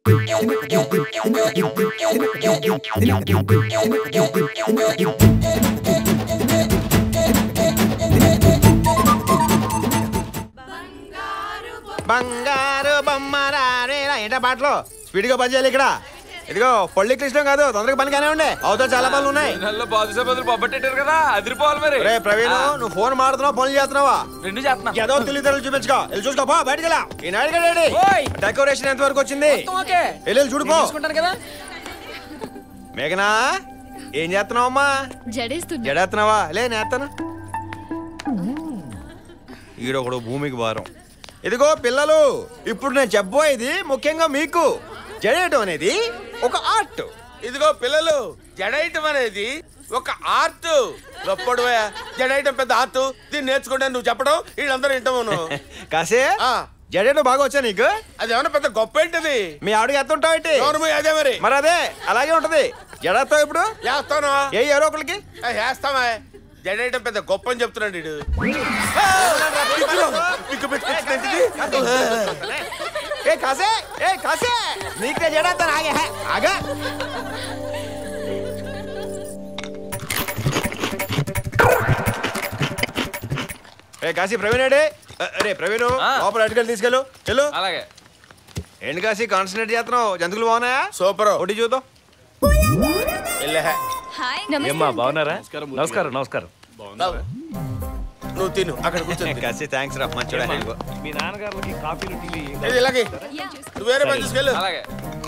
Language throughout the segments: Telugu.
బంగారు బొమ్మరా రే రా ఏంటా పాటలు స్పీడ్ గా పని చేయాలి ఇక్కడ ఇదిగో పళ్ళి కృష్ణం కాదు తొందరగా పని కానీ ఉండే అవతల చాలా పనులు ఉన్నాయి నెలలో బాదుషా బదులు బొబ్బట్టేటారు కదా అదిరిపోవాలి మరి రే ప్రవీణ్ నువ్వు ఫోన్ మాడుతున్నావు పనులు చేస్తున్నావా రెండు చేస్తున్నా ఏదో తెలియదు చూపించుకో వెళ్ళి చూసుకో పో బయటికి వెళ్ళా ఈ నాయుడు ఓయ్. డెకరేషన్ ఎంత వరకు వచ్చింది ఓకే వెళ్ళి వెళ్ళి చూడుకో చూసుకుంటాను కదా మేఘనా ఏం చేస్తున్నావు అమ్మా జడేస్తున్నా జడేస్తున్నావా లే నేస్తాను ఈడొకడు భూమికి భారం ఇదిగో పిల్లలు ఇప్పుడు నేను చెప్పబోయేది ముఖ్యంగా మీకు జడేయటం అనేది ఒక ఆర్ట్ ఇదిగో పిల్లలు జడేయటం అనేది ఒక ఆర్ట్ గొప్పడు జడేయటం పెద్ద ఆర్ట్ దీన్ని నేర్చుకుంటే నువ్వు చెప్పడం వీళ్ళందరూ వింటాము కాసే ఆ. జడేయటం బాగా వచ్చా నీకు అది ఏమన్నా పెద్ద గొప్ప ఏంటిది మీ ఆవిడకి ఎత్తుంటావు ఏంటి ఎవరు పోయి అదే మరి మరి అదే అలాగే ఉంటది జడేస్తావు ఇప్పుడు చేస్తాను ఏ ఎవరో ఒకరికి ఆ, చేస్తామా జడేయటం పెద్ద గొప్ప అని చెప్తున్నాడు వీడు పిక్కు పెట్టుకొచ్చినట్టు ఏ కాసే ఏ కాసే నీకే జడేస్తాను ఆగే హే, ఆగా ఏ కాశీ ప్రవీణ్ ఏడే రే ప్రవీణ్ ఆ. లోపల అటుకెళ్ళి తీసుకెళ్ళు వెళ్ళు అలాగే ఏంటి కాశీ కాన్సన్ట్రేట్ చేస్తున్నావు జంతువులు బాగున్నాయా సూపర్ ఒకటి చూద్దాం వెళ్ళే హాయ్ ఏమ్మా బాగున్నారా నమస్కారం నమస్కారం నువ్వు తిను అక్కడ కూర్చొని కాశీ థ్యాంక్స్ రా మంచోడా మీ నాన్నగారికి కాఫీలు టీలు ఇది ఇలాగే నువ్వు వేరే పని తీసుకెళ్ళు అలాగే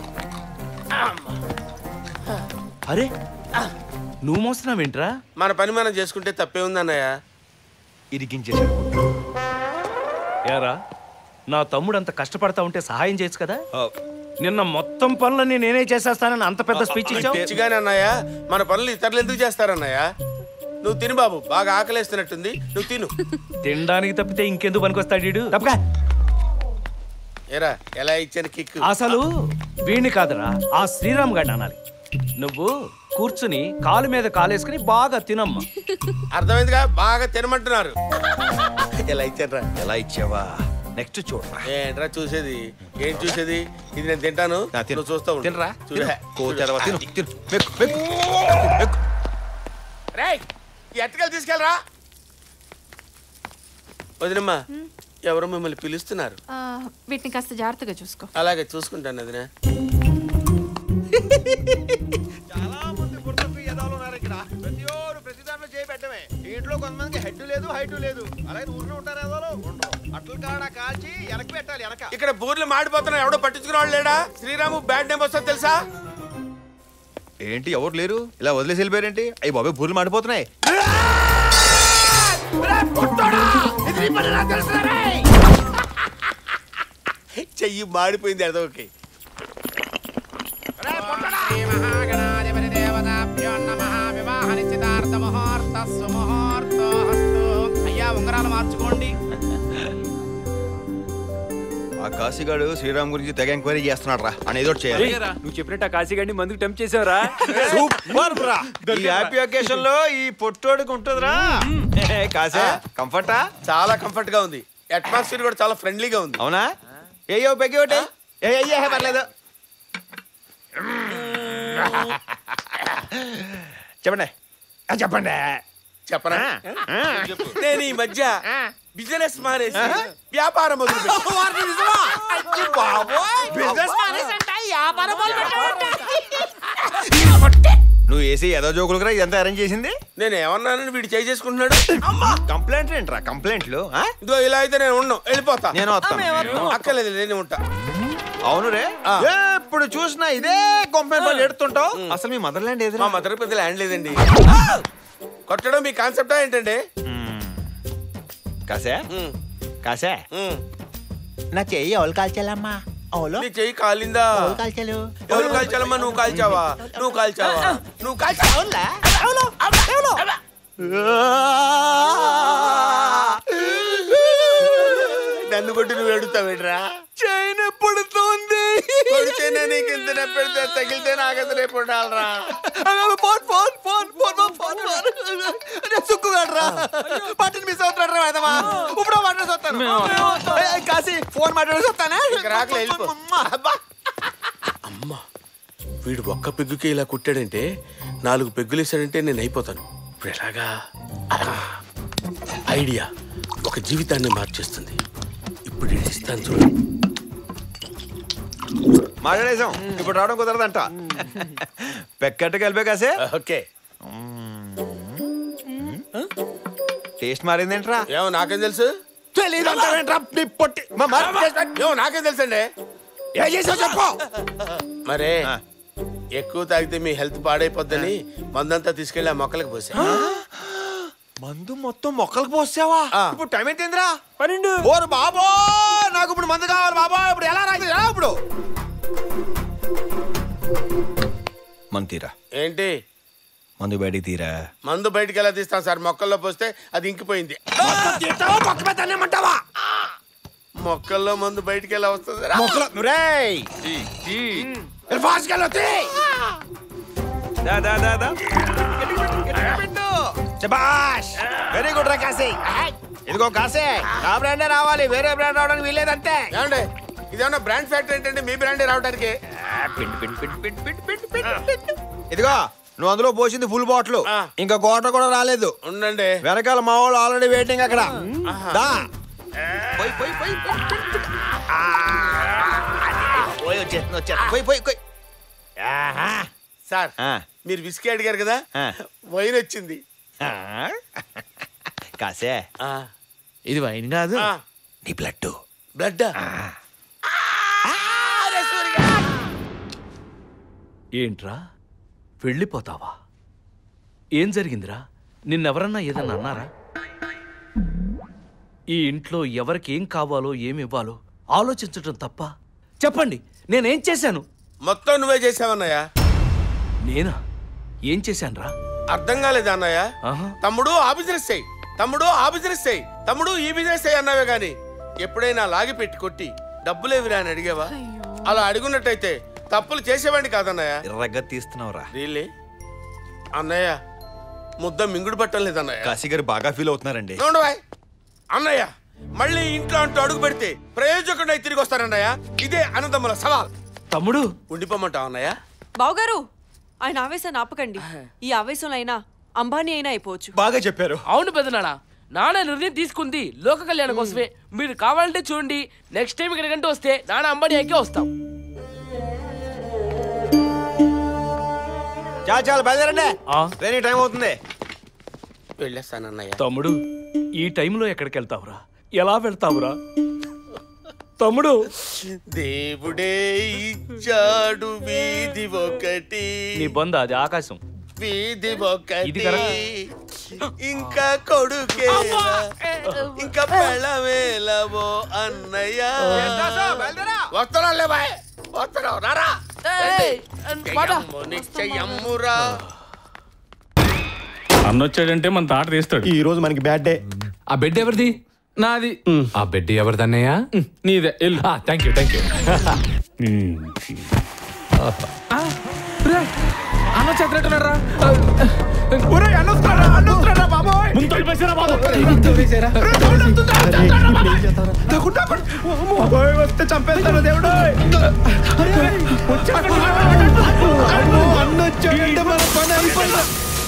అరే నువ్వు మోస్తున్నావేంట్రా మన పని మనం చేసుకుంటే తప్పే ఉంది అన్నయ్య ఇరికించేశాడు ఏరా నా తమ్ముడు అంత కష్టపడతా ఉంటే సహాయం చేయొచ్చు కదా నిన్న మొత్తం పనులన్నీ నేనే చేసేస్తానని అంత పెద్ద స్పీచ్ ఇచ్చావు పిచ్చిగానే అన్నయ్య మన పనులు ఇతరులు ఎందుకు చేస్తారన్నయ్య నువ్వు తిను బాబు బాగా ఆకలేస్తున్నట్టుంది నువ్వు తిను తినడానికి తప్పితే ఇంకెందుకు పనికొస్తాడు వీడు తప్పకా ఏరా ఎలా ఇచ్చాను కిక్ అసలు వీణ్ణి కాదురా ఆ శ్రీరామ్ గారిని అనాలి నువ్వు కూర్చుని కాలు మీద కాలేసుకుని బాగా తినమ్మా అర్థమైందిగా బాగా తినమంటున్నారు ఎలా ఇచ్చారా ఎలా ఇచ్చావా నెక్స్ట్ చూడరా ఏంట్రా చూసేది ఏం చూసేది ఇది నేను తింటాను నా తిను. నువ్వు చూస్తా ఉండు. తినరా చూడే. కోచదవా తిను తిను మెక్కు మెక్కు మెక్కు రేయ్ ఈ అట్టకెళ్ళి తీసుకెళ్ళరా వదినమ్మా ఎవరో మిమ్మల్ని పిలుస్తున్నారు ఆ, వీటిని కాస్త జాగ్రత్తగా చూసుకో అలాగే చూసుకుంటాను వదిన చాలా మంది బుర్రకు ఎదవలు ఉన్నారు ఇక్కడ ప్రతి ఒక్కరు ప్రతి దాంట్లో చేయి పెట్టమే ఇంట్లో కొంతమందికి హెడ్ లేదు హైట్ లేదు అలాగే ఊరిలో ఉంటారు ఎదవలు ఉండరు అట్ల కాడ కాల్చి వెనక్కి పెట్టాలి వెనక ఇక్కడ బూర్లు మాడిపోతున్నా ఎవడో పట్టించుకునే వాళ్ళు లేడా శ్రీరాము బ్యాడ్ నేమ్ వస్తా తెలుసా ఏంటి ఎవరు లేరు ఇలా వదిలేసి వెళ్ళిపోయారేంటి అయ్యి బాబాయ్ బూర్లు మాడిపోతున్నాయి చెయ్యి మాడిపోయింది అదొకే అయ్యా ఉంగరాలు మార్చుకోండి ఆ కాశీగాడు శ్రీరామ్ గురించి తెగ ఎంక్వైరీ చేస్తున్నాడు రా అని ఏదో ఒకటి చేయాలి నువ్వు చెప్పినట్టు ఆ కాశీగాడిని మందుకు టెంప్ చేసావురా సూపర్ బ్రా ఈ హ్యాపీ అకేషన్ లో ఈ పొట్టోడికి ఉంటుందిరా ఏ, కాశీ కంఫర్టా చాలా కంఫర్ట్ గా ఉంది అట్మాస్ఫియర్ కూడా చాలా ఫ్రెండ్లీగా ఉంది అవునా ఏయో పెగ్గి ఒకటి ఏ అయ్యే పర్లేదు చెప్పండి ఆ, చెప్పండి చెప్పనా ఆ. నేను ఈ మధ్య బిజినెస్ మానేసి వ్యాపారం మొదలు బిజినెస్ నువ్వు వేసి ఏదో జోకులు కూడా ఇదంతా అరేంజ్ చేసింది నేను ఏమన్నానని వీడు చేయి చేసుకుంటున్నాడు కంప్లైంట్లు ఏంట్రా కంప్లైంట్లు ఆ? ఇదిగో ఇలా అయితే నేను ఉన్నాను వెళ్ళిపోతా నేను వస్తాను అక్కర్లేదు నేను ఉంటా అవును రే ఆ. ఎప్పుడు చూసినా ఇదే కంప్లైంట్ వాళ్ళు ఎడుతుంటావు అసలు మీ మదర్ ల్యాండ్ ఏది మా మదర్ పెద్ద ల్యాండ్ లేదండి కొట్టడం మీ కాన్సెప్టా ఏంటండి కాసే ఉమ్, కాసే ఉమ్. నా చెయ్యి ఎవరు కాల్చాలమ్మా అవులో నీ చెయ్యి కాలిందా కాల్చాలు ఎవరు కాల్చాలమ్మా నువ్వు కాల్చావా నువ్వు కాల్చావా నువ్వు కాల్చావా నన్ను కొట్టి నువ్వు ఎడుతావేట్రా చైన్ పుడుతుంది కొడితేనే నీకు ఇంత నొప్పెడితే తగిలితే నాకంత రేపు ఉండాలరా phone phone phone phone phone phone సుక్కుగాడ్రా పట్టిన మిస్ అవుతున్నాడు రా వేదమా ఇప్పుడు మాట్లాడేసి వస్తాను ఏయ్, కాశీ ఫోన్ మాట్లాడేసి వస్తానా ఇక రాకలే, వెళ్ళిపో. అబ్బా అమ్మ వీడు ఒక్క పెగ్గుకి ఇలా కుట్టాడంటే నాలుగు పెగ్గులు వేసాడంటే నేను అయిపోతాను ఇప్పుడు ఎలాగా ఆ, ఐడియా ఒక జీవితాన్ని మార్చేస్తుంది ఇప్పుడు ఇది ఇస్తాను చూడు మాట్లాడేసాం ఇప్పుడు రావడం కుదరదంట పెక్కట్టు కలిపే కాసే ఓకే టేస్ట్ మారిందేంట్రా ఏమో నాకేం తెలుసు పొట్టి మా మరి ఏమో నాకేం తెలుసండి ఏం చేసావు చెప్పు మరే ఆ. ఎక్కువ తాగితే మీ హెల్త్ పాడైపోద్దని మందంతా తీసుకెళ్లి ఆ మొక్కలకు పోసా మందు మొత్తం మొక్కలకు పోసావా ఆ. ఇప్పుడు టైం ఎంతేంద్రా పన్నెండు ఓరు బాబో నాకు ఇప్పుడు మందు కావాలి బాబా ఇప్పుడు ఎలా రాదు ఎలా ఇప్పుడు మందు తీరా ఏంటి మందు బయటికి తీరా మందు బయటికి ఎలా తీస్తాం సార్ మొక్కల్లో పోస్తే అది ఇంకిపోయింది మొక్కల్లో మందు బయటికి ఎలా వస్తుంది రా. మొక్కలు రేయ్ ఫాస్ట్గా వెళ్ళొద్దు. దా దా దా దా శబాష్ వెరీ గుడ్ రా కాశీ ఇదిగో కాశీ నా బ్రాండే రావాలి వేరే బ్రాండ్ రావడానికి వీల్లేదంతే ఏమండి ఇదేమన్నా బ్రాండ్ ఫ్యాక్టరీ ఏంటంటే మీ బ్రాండే రావడానికి ఇదిగో నువ్వు అందులో పోసింది ఫుల్ బాటిల్ ఆ. ఇంకా క్వార్టర్ కూడా రాలేదు ఉండండి వెనకాల మా వాళ్ళు ఆల్రెడీ వెయిటింగ్ అక్కడ దా పోయి పోయి పోయి పోయి, పోయి, పోయి. ఆ, అది. పోయి వచ్చేస్తుంది వచ్చేస్తుంది పోయి పోయి పోయి ఆహా. సార్ ఆ, మీరు విస్కీ అడిగారు కదా ఆ. వైన్ వచ్చింది ఆ. కాసే ఆ, ఇది వైన్ కాదు ఆ, నీ బ్లడ్ బ్లడ్ ఏంట్రా వెళ్ళిపోతావా ఏం జరిగిందిరా నిన్నెవరన్నా ఏదన్నా అన్నారా ఈ ఇంట్లో ఎవరికి ఏం కావాలో ఏమి ఇవ్వాలో ఆలోచించటం తప్ప చెప్పండి నేనేం చేశాను మొత్తం నువ్వే చేసావన్నయ్య నేనా ఏం చేశానురా అర్థం కాలేదు అన్నయ్య ఆహా తమ్ముడు ఆ బిజినెస్ చెయ్యి తమ్ముడు ఆ బిజినెస్ చెయ్యి తమ్ముడు ఈ బిజినెస్ చెయ్యి అన్నావే గాని ఎప్పుడైనా లాగి పెట్టి కొట్టి డబ్బులేవిరా అని అడిగావా అలా అడుగున్నట్టయితే తప్పులు చేసేవాడిని కాదన్నయ్య ఎర్రగా తీస్తున్నావురా రియల్లీ అన్నయ్య ముద్ద మింగుడు పట్టం లేదన్నయ్య కాశీ గారు బాగా ఫీల్ అవుతున్నారండి నోండవాయ్ అన్నయ్య మళ్ళీ ఇంట్లో అంటూ అడుగు పెడితే ప్రయోజకుడై తిరిగి వస్తానన్నయ్య ఇదే అనంతముల సవాల్ తమ్ముడు ఉండిపోమంటావు అన్నయ్య బావగారు ఆయన ఆవేశాన్ని ఆపకండి ఈ ఆవేశంలో అయినా అంబానీ అయినా అయిపోవచ్చు బాగా చెప్పారు అవును పెదనాన్న నాన్న నిర్ణయం తీసుకుంది లోక కళ్యాణం కోసమే మీరు కావాలంటే చూడండి నెక్స్ట్ టైం ఇక్కడికంటే వస్తే నాన్న అంబడి ఎక్కే వస్తాం చాలా చాలా బయలుదేరండి ఆ? ట్రైనింగ్ టైం అవుతుంది వెళ్ళేస్తానన్నయ్య తమ్ముడు ఈ టైంలో ఎక్కడికి వెళ్తావురా ఎలా వెళ్తావురా తమ్ముడు దేవుడే ఇచ్చాడు వీధి ఒకటి నీ బంద అది ఆకాశం వీధి ఇది ఒకటి కరెక్ట్. ఇంకా కొడుకేలా ఇంకా పెళ్ళవేలవో అన్నయ్య వస్తున్నాలే బాయ్ వస్తున్నావు రారా ఏయ్, మాట. చెయ్యమ్ము, నిశ్చయమ్మురా అన్నొచ్చాడంటే మన తాట తీస్తాడు ఈ రోజు మనకి బ్యాడ్ డే ఆ బెడ్ ఎవరిది నాది ఆ బెడ్ ఎవరిదన్నయ్యా నీదే ఎల్లు థ్యాంక్ యూ థ్యాంక్ యూ అన్న చేతున్నట్టున్నాడు రా ముందు తలిపేసారా బాబు వస్తే చంపేస్తాను దేవుడు అన్న వచ్చాడంటే మన పని అయిపోయింది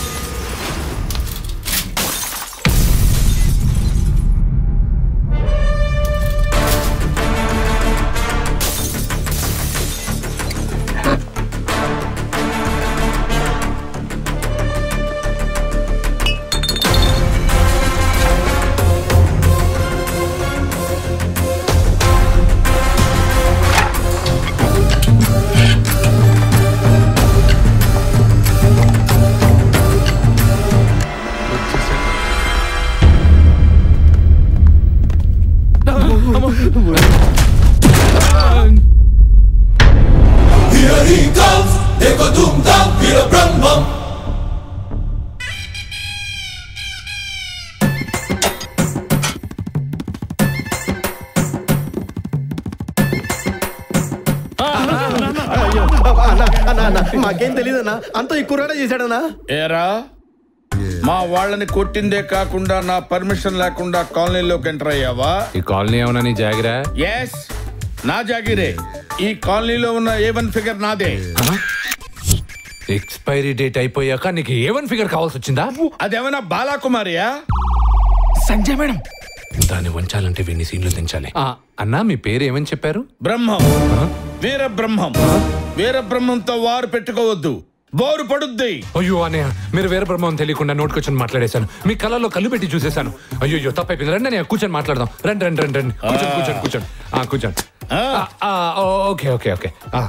అయ్యో అన్న అన్న అన్న మాకేం తెలియదన్నా అంత ఈ కుర్రాడే చేశాడన్నా ఏరా మా వాళ్ళని కొట్టిందే కాకుండా నా పర్మిషన్ లేకుండా కాలనీలోకి ఎంటర్ అయ్యావా ఈ కాలనీ ఏమన్నా నీ జాగిరా ఎస్ నా జాగిరే ఈ కాలనీలో ఉన్న ఏ వన్ ఫిగర్ నాదే ఎక్స్పైరీ డేట్ అయిపోయాక నీకు ఏ వన్ ఫిగర్ కావాల్సి వచ్చిందా అదేమైనా బాలాకుమారియా సంజయ్ మేడం దాన్ని వంచాలంటే వీడిని సీన్లు దించాలి ఆ, అన్నా మీ పేరు ఏమని చెప్పారు బ్రహ్మం వీర బ్రహ్మం వీర బ్రహ్మంతో వారు పెట్టుకోవద్దు బోరు పడుద్ది అయ్యో అన్నయ్య మీరు వేరే బ్రహ్మం తెలియకుండా నోటుకొచ్చి మాట్లాడేశాను మీ కళ్ళలో కళ్ళు పెట్టి చూసేశాను అయ్యో అయ్యో తప్పైపోయింది రండి నేను కూర్చొని మాట్లాడదాం రండి రండి రండి రండి కూర్చోండి కూర్చోండి కూర్చోండి ఆ, కూర్చోండి ఆ. ఆ, ఆ, ఓ, ఓకే ఓకే ఓకే ఆ.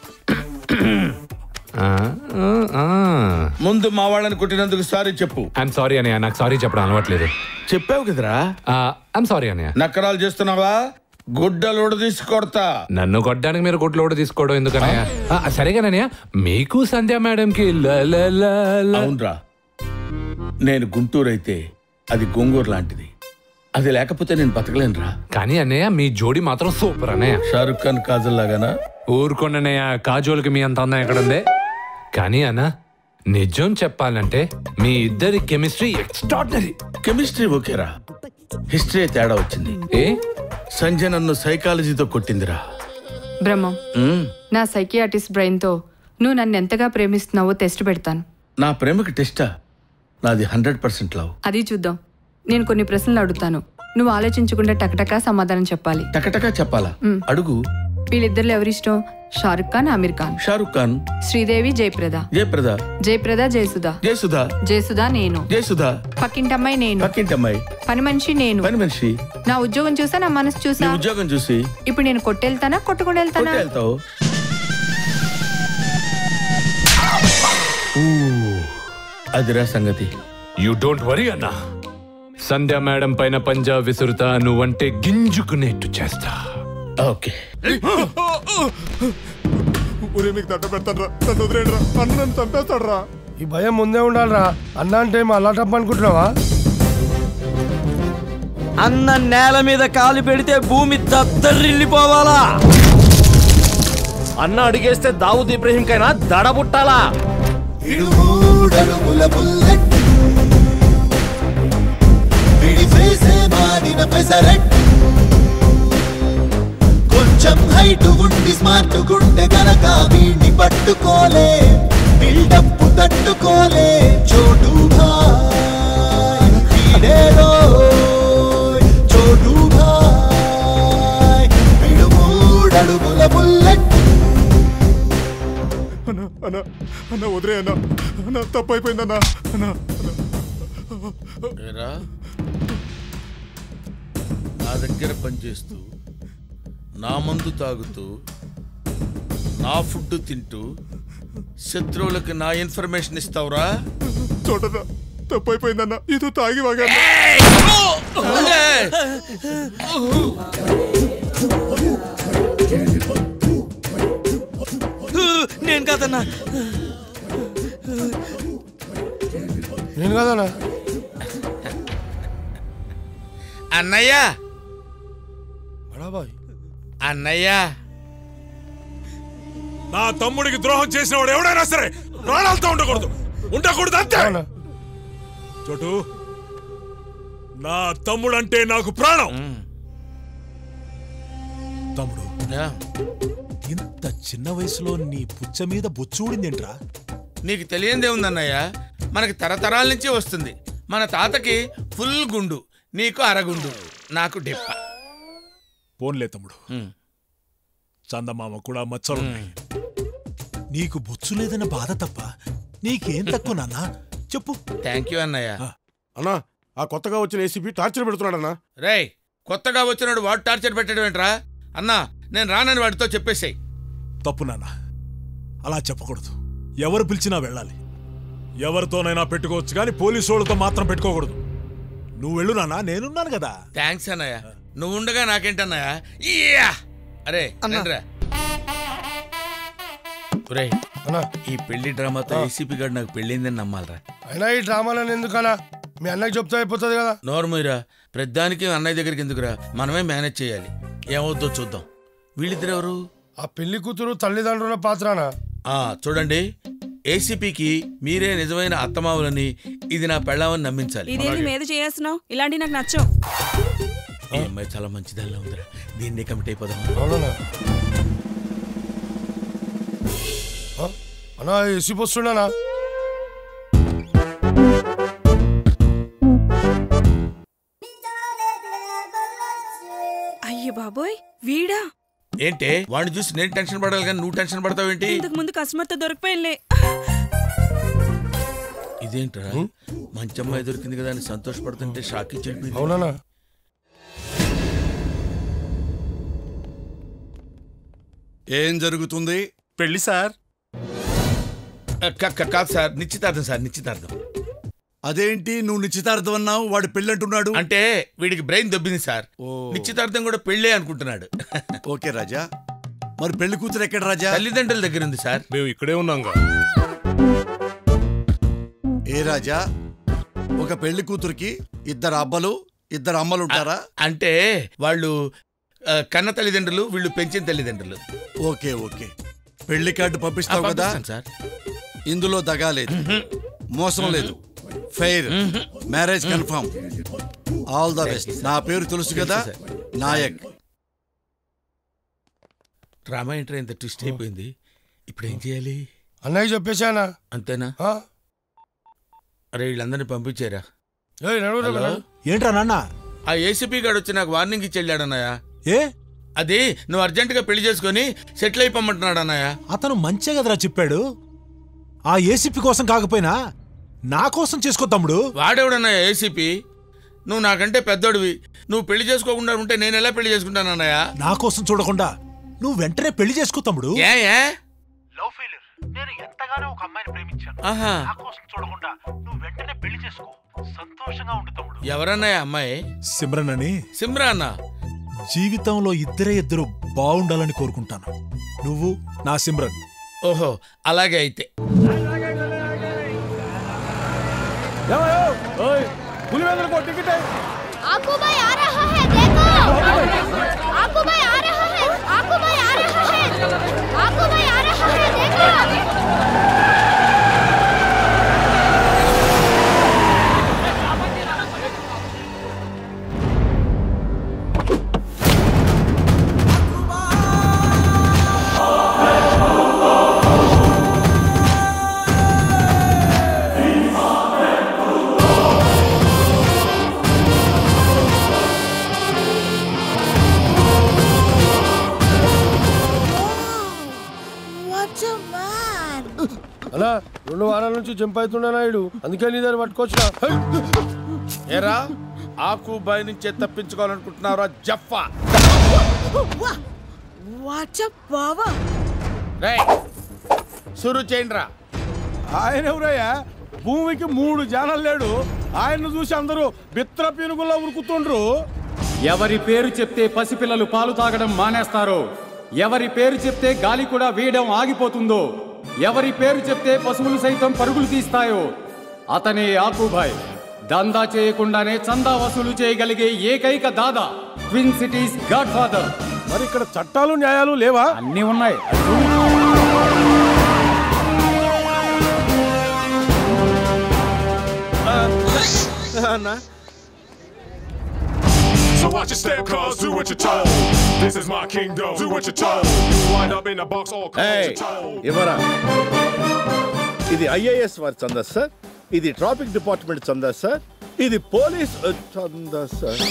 ఆ, ఆ, ఆ. ముందు మా వాళ్ళని కొట్టినందుకు సారీ చెప్పు ఐఎమ్ సారీ అన్నయ్య నాకు సారీ చెప్పడం అలవాట్లేదు చెప్పావు కదరా ఐఎమ్ సారీ అన్నయ్య నక్కరాలు చేస్తున్నావా గుడ్డలోడు తీసి కొడతా నన్ను కొట్టడానికి మీరు కొట్లోడు తీసుకోవడం ఎందుకనయ్య ఆ, సరేగానయ్య మీకు సంధ్య మేడంకి ల- ల- ల- ల- అవునరా నేను గుంటూరు అయితే అది గోంగూరు లాంటిది అది లేకపోతే నేను బతకలేనురా కానీ అన్నయ్య మీ జోడి మాత్రం సూపర్ అన్నయ్య షారుఖ్ ఖాన్ కాజల్ లాగానా ఊరుకోండనయ్య కాజోల్కి మీ అంత అందం ఎక్కడుంది కానీ అన్న నిజం చెప్పాలంటే మీ ఇద్దరి కెమిస్ట్రీ ఎక్స్ట్రాడినరీ కెమిస్ట్రీ ఓకేరా హిస్టరీ తేడా వచ్చింది ఏ సంజయ్ నన్ను సైకాలజీతో కొట్టిందిరా బ్రహ్మం మ్మ్. నా సైకియాటిస్ట్ బ్రెయిన్తో నువ్వు నన్ను ఎంతగా ప్రేమిస్తున్నావో టెస్ట్ పెడతాను నా ప్రేమకి టెస్టా నాది హండ్రెడ్ పర్సెంట్ లవ్ అది చూద్దాం నేను కొన్ని ప్రశ్నలు అడుగుతాను నువ్వు ఆలోచించకుండా టకటకా సమాధానం చెప్పాలి టకటకా చెప్పాలా మ్మ్. అడుగు వీళ్ళిద్దరిలో ఎవరిష్టం షారుఖ్ ఖాన్ ఆమిర్ ఖాన్ షారుఖ్ ఖాన్ శ్రీదేవి జయప్రద జయప్రద జయప్రద జయసుధ జయసుధా జయసుధ నేను జయసుధా పక్కింటమ్మాయి నేను పక్కింటమ్మాయి పని మనిషి నేను పని మనిషి నా ఉద్యోగం చూసా నా మనసు నీ చూసా ఉద్యోగం చూసి ఇప్పుడు నేను కొట్టెళ్తానా కొట్టుకుని వెళ్తానా కొట్టి వెళ్తావు ఊ, అదిరా సంగతి యు డోంట్ వరీ అన్నా సంధ్య మేడం పైన పంజా విసురుతా నువ్వంటే గింజుకునేట్టు చేస్తా ఓకే ఊరే మీకు దండ పెడతాడు రా నన్ను వదిలేడు రా అన్న నన్ను చంపేస్తాడు రా ఈ భయం ముందే ఉండాలిరా అన్న అంటే మా అల్లాటప్ప అనుకుంటున్నావా అన్న నేల మీద కాలు పెడితే భూమి దద్దరిల్లిపోవాలా అన్న అడిగేస్తే దావుద్ ఇబ్రహీం కైనా దడబుట్టాలా మూడడుగుల బుల్లెట్ విడిసేసే మాదిన పెసరెట్ కొంచెం హైట్ ఉండి స్మార్ట్ గుండె గనక వీణ్ణి పట్టుకోలే బిల్డప్ తట్టుకోలే చోటు భాయ్ వీడేరో చోటు భాయ్ విడు మూడడుగుల బుల్లెట్ అన్న అన్న అన్న వదిలే అన్న అన్న తప్పు అయిపోయిందన్న అన్న ఏరా, నా దగ్గర పనిచేస్తూ నా మందు తాగుతూ నా ఫుడ్ తింటూ శత్రువులకు నా ఇన్ఫర్మేషన్ ఇస్తావురా చూడరా తప్పు అయిపోయిందన్న ఇది తాగి వాగా నేను కాదన్నా నేను కాదన్నా అన్నయ్య బడాబాయ్ అన్నయ్య నా తమ్ముడికి ద్రోహం చేసిన వాడు ఎవడైనా సరే ప్రాణాలతో ఉండకూడదు ఉండకూడదు అంతే చోటు నా తమ్ముడు అంటే నాకు ప్రాణం తమ్ముడు ఇంత చిన్న వయసులో నీ పుచ్చ మీద బొచ్చు ఊడిందేంట్రా నీకు తెలియందే ఉందన్నయ్య మనకి తరతరాల నుంచి వస్తుంది మన తాతకి ఫుల్ గుండు నీకు అరగుండు నాకు డిప్ప పోన్లే తమ్ముడు చందమామ కూడా మచ్చలున్నాయి నీకు బొచ్చు లేదన్న బాధ తప్ప నీకేం తక్కువ నాన్నా చెప్పు థ్యాంక్ యూ అన్నయ్య అన్నా ఆ కొత్తగా వచ్చిన ఏసీపీ టార్చర్ పెడుతున్నాడన్నా రేయ్ కొత్తగా వచ్చినాడు వాడు టార్చర్ పెట్టడం ఏంట్రా అన్నా నేను రానని వాడితో చెప్పేసాయి తప్పు నాన్న అలా చెప్పకూడదు ఎవరు పిలిచినా వెళ్ళాలి ఎవరితోనైనా పెట్టుకోవచ్చు కానీ పోలీసు వాళ్ళతో మాత్రం పెట్టుకోకూడదు నువ్వు వెళ్ళు నాన్న నేనున్నాను కదా థ్యాంక్స్ అన్నయ్య నువ్వు ఉండగా నాకేంటన్నయ్య ఇయ్యా! అరే రండ్రా. ఒరేయ్, ఈ పెళ్లి డ్రామాతో ఏసీపీ గారు నాకు పెళ్ళిందని నమ్మాలరా అయినా ఈ డ్రామాలను ఎందుకన్నా మీ అన్నకి చెప్తే అయిపోతుంది కదా నోర్మూరా ప్రతిదానికి అన్నయ్య దగ్గరికి ఎందుకురా మనమే మేనేజ్ చేయాలి ఏమవుద్దో చూద్దాం వీళ్ళిద్దరు ఎవరు ఆ పెళ్లి కూతురు తల్లిదండ్రుల పాత్రనా ఆ చూడండి ఏసీపీకి మీరే నిజమైన అత్తమావులని ఇది నా పెళ్ళామని నమ్మించాలి ఇదేంటి మీద చేస్తున్నావు ఇలాంటి నాకు నచ్చవు ఈ అమ్మాయి చాలా మంచిదానిలా ఉందిరా దీన్ని కమిట్ అయిపోదాం అవునా అన్నా ఏసీ పోస్తుండనా అయ్య బాబోయ్ వీడా ఏంటే వాడిని చూసి నేను టెన్షన్ పడాలి కానీ నువ్వు టెన్షన్ పడతావేంటి ఇంతకు ముందు కస్టమర్తో దొరికిపోయినలే ఇదేంట్రా మంచి అమ్మాయి దొరికింది కదా అని సంతోషపడుతుంటే షాక్ ఇచ్చి అవునా ఏం జరుగుతుంది పెళ్లి సార్ కాదు సార్ నిశ్చితార్థం సార్ నిశ్చితార్థం అదేంటి నువ్వు నిశ్చితార్థం అన్నావు వాడు పెళ్ళి అంటున్నాడు అంటే వీడికి బ్రెయిన్ దొబ్బింది సార్ నిశ్చితార్థం కూడా పెళ్ళే అనుకుంటున్నాడు ఓకే రాజా మరి పెళ్లి కూతురు ఎక్కడ రాజా తల్లిదండ్రుల దగ్గర ఉంది సార్ మేము ఇక్కడే ఉన్నాం ఏ రాజా ఒక పెళ్లి కూతురికి ఇద్దరు అబ్బలు ఇద్దరు అమ్మలు ఉంటారా అంటే వాళ్ళు ఆ, కన్న తల్లిదండ్రులు వీళ్ళు పెంచిన తల్లిదండ్రులు ఓకే ఓకే పెళ్లి కార్డు పంపిస్తావు ఆ, కదా పంపిస్తాను సార్ ఇందులో దగా లేదు మోసం లేదు fair marriage confirm all the best నా పేరు తెలుసు కదా నాయక్ డ్రామా ఎంటర్ ఇంత ట్విస్ట్ అయిపోయింది ఇప్పుడు ఏం చేయాలి అన్నయ్య చెప్పేశానా అంతేనా అరే వీళ్ళందరినీ పంపించారా నడు, ఏంట్రా నాన్న ఆ ఏసీపీ గాడు వచ్చి నాకు వార్నింగ్ ఇచ్చి వెళ్ళాడన్నయ్య ఏ అది నువ్వు అర్జెంటుగా పెళ్లి చేసుకొని సెటిల్ అయిపోమంటున్నాడు అన్నయ్య అతను మంచిగా కదరా చెప్పాడు ఆ ఏసీపీ కోసం కాకపోయినా నా కోసం చేసుకో తమ్ముడు వాడేవాడన్నయ్య ఏసీపీ నువ్వు నాకంటే పెద్దోడివి నువ్వు పెళ్లి చేసుకోకుండా ఉంటే నేను ఎలా పెళ్లి చేసుకుంటానన్నయ్య నా కోసం చూడకుండా నువ్వు వెంటనే పెళ్లి చేసుకో తమ్ముడు ఏ ఏ లవ్ ఫెయిలియర్ నేను ఎంతగానో ఒక అమ్మాయిని ప్రేమించాను ఆహా. నా కోసం చూడకుండా నువ్వు వెంటనే పెళ్లి చేసుకో సంతోషంగా ఉండు తమ్ముడు ఎవరన్నయ్య అమ్మాయి సిమ్రన్ అని సిమ్రా అన్న జీవితంలో ఇద్దరే ఇద్దరు బాగుండాలని కోరుకుంటాను నువ్వు నా సిమ్రన్ ఓహో అలాగే అయితే పులివెందులు కో టికెట్ आकू भाई आ रहा है देखो आकू भाई आ रहा है आकू भाई आ रहा है आकू भाई आ रहा है देखो వాట్ అ మ్యాన్ అలా రెండు వారాల నుంచి జంప్ అవుతున్నా నాయుడు అందుకే నీ దగ్గర పట్టుకొచ్చిన హై! ఏరా ఆకు బాయ్ నుంచే తప్పించుకోవాలనుకుంటున్నారా జఫా వాట్ అ పవర్ రే సురు చేయండిరా ఆయన ఎవరయ్యా భూమికి మూడు జానలు లేడు ఆయన్ను చూసి అందరూ బిత్ర పీనుగుల్లో ఉరుకుతుండ్రు ఎవరి పేరు చెప్తే పసిపిల్లలు పాలు తాగడం మానేస్తారో ఎవరి పేరు చెప్తే గాలి కూడా వీయడం ఆగిపోతుందో ఎవరి పేరు చెప్తే పశువులు సైతం పరుగులు తీస్తాయో అతనే ఆకుభాయ్ దందా చేయకుండానే చందా వసూలు చేయగలిగే ఏకైక దాదా ట్విన్ సిటీస్ గాడ్ ఫాదర్ మరి ఇక్కడ చట్టాలు న్యాయాలు లేవా అన్నీ ఉన్నాయి అన్నా So watch your step, cuz do what you're told. This is my kingdom, do what you're told. You wind up in a box all cold ఏయ్, and told. ఇవ్వరా ఇది ఐఏఎస్ వారి చందా సార్ ఇది ట్రాఫిక్ డిపార్ట్మెంట్ చందా సార్ ఇది పోలీస్ uh, చందా సార్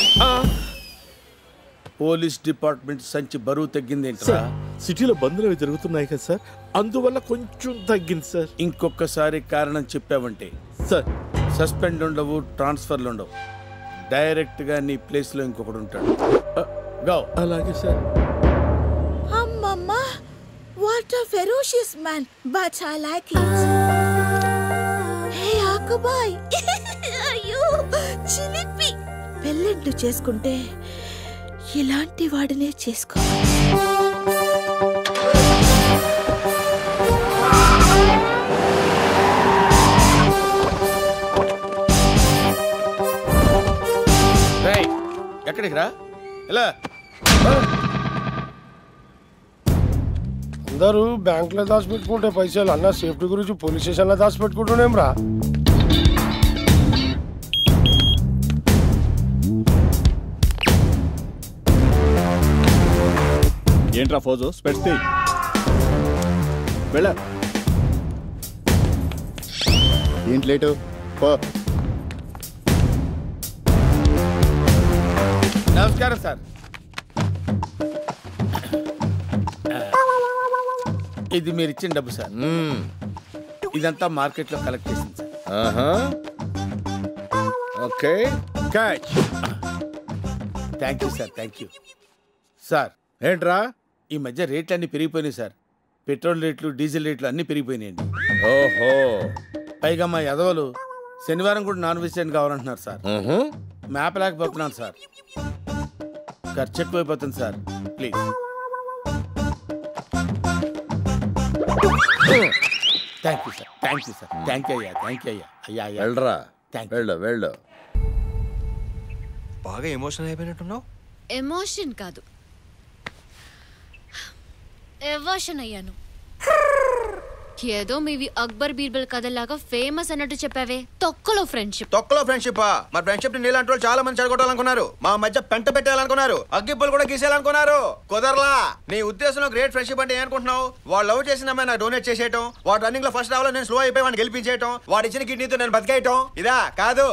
పోలీస్ డిపార్ట్మెంట్ సంచి బరువు తగ్గింది సార్ సిటీలో బంద్లు అవి జరుగుతున్నాయి కదా సార్ అందువల్ల కొంచెం తగ్గింది సార్ ఇంకొకసారి కారణం చెప్పావంటే సార్ సస్పెండ్ ఉండవు ట్రాన్స్ఫర్లు ఉండవు డైరెక్ట్ గా నీ ప్లేస్ లో ఇంకొకడు ఉంటాడు గో అలాగే సార్ అమ్మమ్మ what a ferocious man but I like it hey ఆకుబాయ్ అయ్యో చిలిపి పెళ్ళిళ్ళు చేసుకుంటే ఇలాంటి వాడినే చేసుకోవాలి రేయ్, ఎక్కడికి రా ఎలా అందరూ బ్యాంకులో దాచిపెట్టుకుంటే పైసలు అన్న సేఫ్టీ గురించి పోలీస్ స్టేషన్లో దాచిపెట్టుకుంటున్నాం రా ఏంట్రా ఫోజు స్పెట్స్ తీ వెళ్ళ ఏంటి లేటు పో నమస్కారం సార్ ఇది మీరు ఇచ్చిన డబ్బు సార్ ఇదంతా మార్కెట్లో కలెక్ట్ చేసింది సార్ ఆహా okay catch thank you sir thank you sir ఏంట్రా ఈ మధ్య రేట్లు అన్నీ పెరిగిపోయినాయి సార్ పెట్రోల్ రేట్లు డీజిల్ రేట్లు అన్నీ పెరిగిపోయినాయండి ఓహో పైగా మా యదవలు శనివారం కూడా నాన్ వెజిటేరియన్ కావాలంటున్నారు సార్ మ్యాప్ లేకపోతున్నాను సార్ ఖర్చు ఎక్కువైపోతుంది sir please thank you sir thank you sir thank you అయ్యా థ్యాంక్ యూ అయ్యా అయ్యా అయ్యా వెళ్ళరా థ్యాంక్ వెళ్ళు వెళ్ళు బాగా ఎమోషనల్ అయిపోయినట్టున్నావు ఎమోషన్ కాదు ఎవర్షన్ అయ్యాను ఏదో మీవి అక్బర్ బీర్బల్ కథలాగా ఫేమస్ అన్నట్టు చెప్పావే తొక్కలో ఫ్రెండ్షిప్ తొక్కలో ఫ్రెండ్షిప్ మరి ఫ్రెండ్షిప్ ని నీలాంటి వాళ్ళు చాలా మంది చెడగొట్టాలనుకున్నారు మా మధ్య పెంట పెట్టాలనుకున్నారు అగ్గిప్పులు కూడా గీసేయాలనుకున్నారు కుదరలా నీ ఉద్దేశంలో గ్రేట్ ఫ్రెండ్షిప్ అంటే ఏమనుకుంటున్నావు వాళ్ళు లవ్ చేసిన అమ్మాయి నాకు డొనేట్ చేసేయటం వాడు రన్నింగ్ లో ఫస్ట్ రావాలో నేను స్లో అయిపోయి వాడిని గెలిపించేయటం వాడు ఇచ్చిన కిడ్నీతో నేను బతికేయటం ఇదా కాదు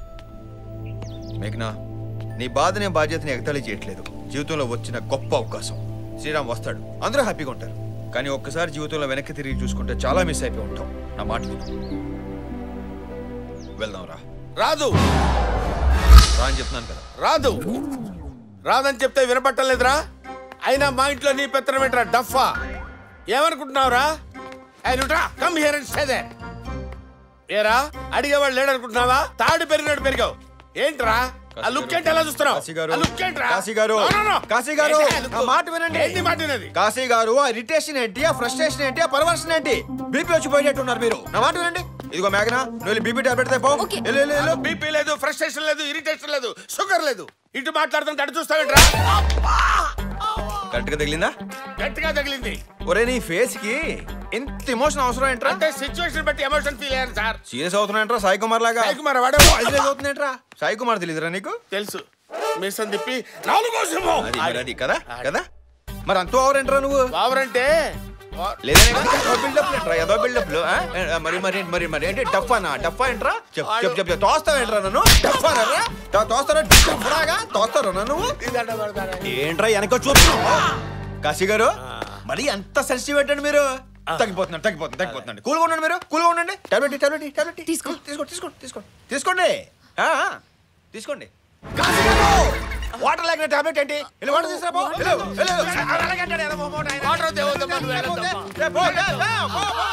మేఘనా నీ బాధ నేను బాధ్యతని ఎగతాళి చేయట్లేదు జీవితంలో వచ్చిన గొప్ప అవకాశం శ్రీరామ్ వస్తాడు అందరూ హ్యాపీగా ఉంటారు కానీ ఒక్కసారి జీవితంలో వెనక్కి తిరిగి చూసుకుంటే చాలా మిస్ అయిపోయి ఉంటాం నా మాట విను వెళ్దాం రా రాదు రా అని చెప్తున్నాను కదా రాదు రాదని చెప్తే వినపట్టలేదురా అయినా మా ఇంట్లో నీ పెత్తనం ఏంట్రా డఫా ఏమనుకుంటున్నావురా అయినట్రా come here and say that ఏరా అడిగేవాడు లేడనుకుంటున్నావా తాడు పెరిగినట్టు పెరిగావు ఏంట్రా ఆ లుక్ ఏంటి ఎలా చూస్తున్నావు కాశీ గారు ఆ లుక్ ఏంట్రా కాశీ గారు No, no, no. కాశీ గారు ఏంటి ఆ look? నా మాట వినండి ఏంటి మాట వినది కాశీ గారు ఆ ఇరిటేషన్ ఏంటి ఆ ఫ్రస్ట్రేషన్ ఏంటి ఆ పరవర్షన్ ఏంటి బీపీ వచ్చి పోయేటట్టున్నారు మీరు నా మాట వినండి ఇదిగో మేఘనా నువ్వు బీపీ టాబ్లెట్ తెపో వెళ్ళు, వెళ్ళు, వెళ్ళు. బీపీ లేదు ఫ్రస్ట్రేషన్ లేదు ఇరిటేషన్ లేదు షుగర్ లేదు ఇటు మాట్లాడుతుంటే అటు చూస్తావేంట్రా కరెక్ట్ గా తగిలిందా గట్టిగా తగిలింది ఒరే నీ ఫేస్ కి ఇంత ఎమోషన్ అవసరం ఏంట్రా అంటే సిచ్యువేషన్ బట్టి ఎమోషన్ ఫీల్ అయ్యాను సార్ సీరియస్ అవుతున్నాయంట్రా సాయి కుమార్ లాగా సాయి కుమార్ వాడే సీరియస్ అవుతుందేంట్రా సాయి కుమార్ తెలియదురా నీకు తెలుసు మీసం తిప్పి నాలుగో సింహం అది మరి అది కదా కదా మరి అంత ఓవర్ ఏంట్రా నువ్వు ఓవర్ అంటే లేదని బిల్డప్ ఏంట్రా ఏదో బిల్డప్ మరి మరి మరి మరి ఏంటి డఫానా డఫా ఏంట్రా చెప్ చెప్ చెప్ తోస్తావు ఏంట్రా నన్ను డఫానరా తోస్తారా డఫరాగా తోస్తారా నన్ను ఏంట్రా వెనక చూస్తున్నావు కాశీ గారు మరి ఎంత సెన్సిటివ్ ఏంటండి మీరు తగ్గిపోతున్నారు తగ్గిపోతుంది తగ్గిపోతుందండి కూల్గా ఉండండి మీరు కూల్గా ఉండండి టాబ్లెట్ టాబ్లెట్ టాబ్లెట్ తీసుకో తీసుకోండి తీసుకోండి తీసుకోండి తీసుకోండి ఆ, ఆ, తీసుకోండి కాశీ గారు వాటర్ లేకపోతే టాబ్లెట్ ఏంటి వెళ్ళి వాటర్ తీసుకురా పో వెళ్ళు, వెళ్ళు. అలాగే అంటాడు, ఏదో మొహమాట ఆయన. వాటర్ దేవుదమ్మా నువ్వు వెళ్ళొద్దమ్మా. రే, పో, రే, రే, పో, పో.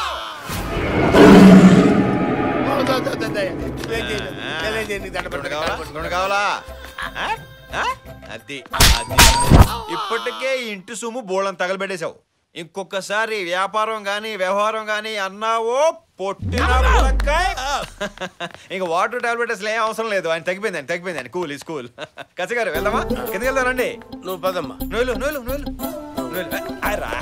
గుండు కావాలా? గుండు కావాలా ఆ? ఆ? అది అది. ఇప్పటికే ఈ ఇంటి సొమ్ము బోళం తగలబెట్టేశావు ఇంకొకసారి వ్యాపారం గాని వ్యవహారం గాని అన్నావో పొట్టిన పులక్కాయ్. ఇంక వాటర్ టాబ్లెట్ అసలు ఏం అవసరం లేదు ఆయన తగ్గిపోయింది ఆయన తగ్గిపోయింది ఆయన కూల్ ఇస్ కూల్ కసి గారు వెళ్దామా కిందకి వెళ్దానండి నువ్వు పదమ్మా నోయలు నోయలు నోయలు నోయలు ఆయ్ రా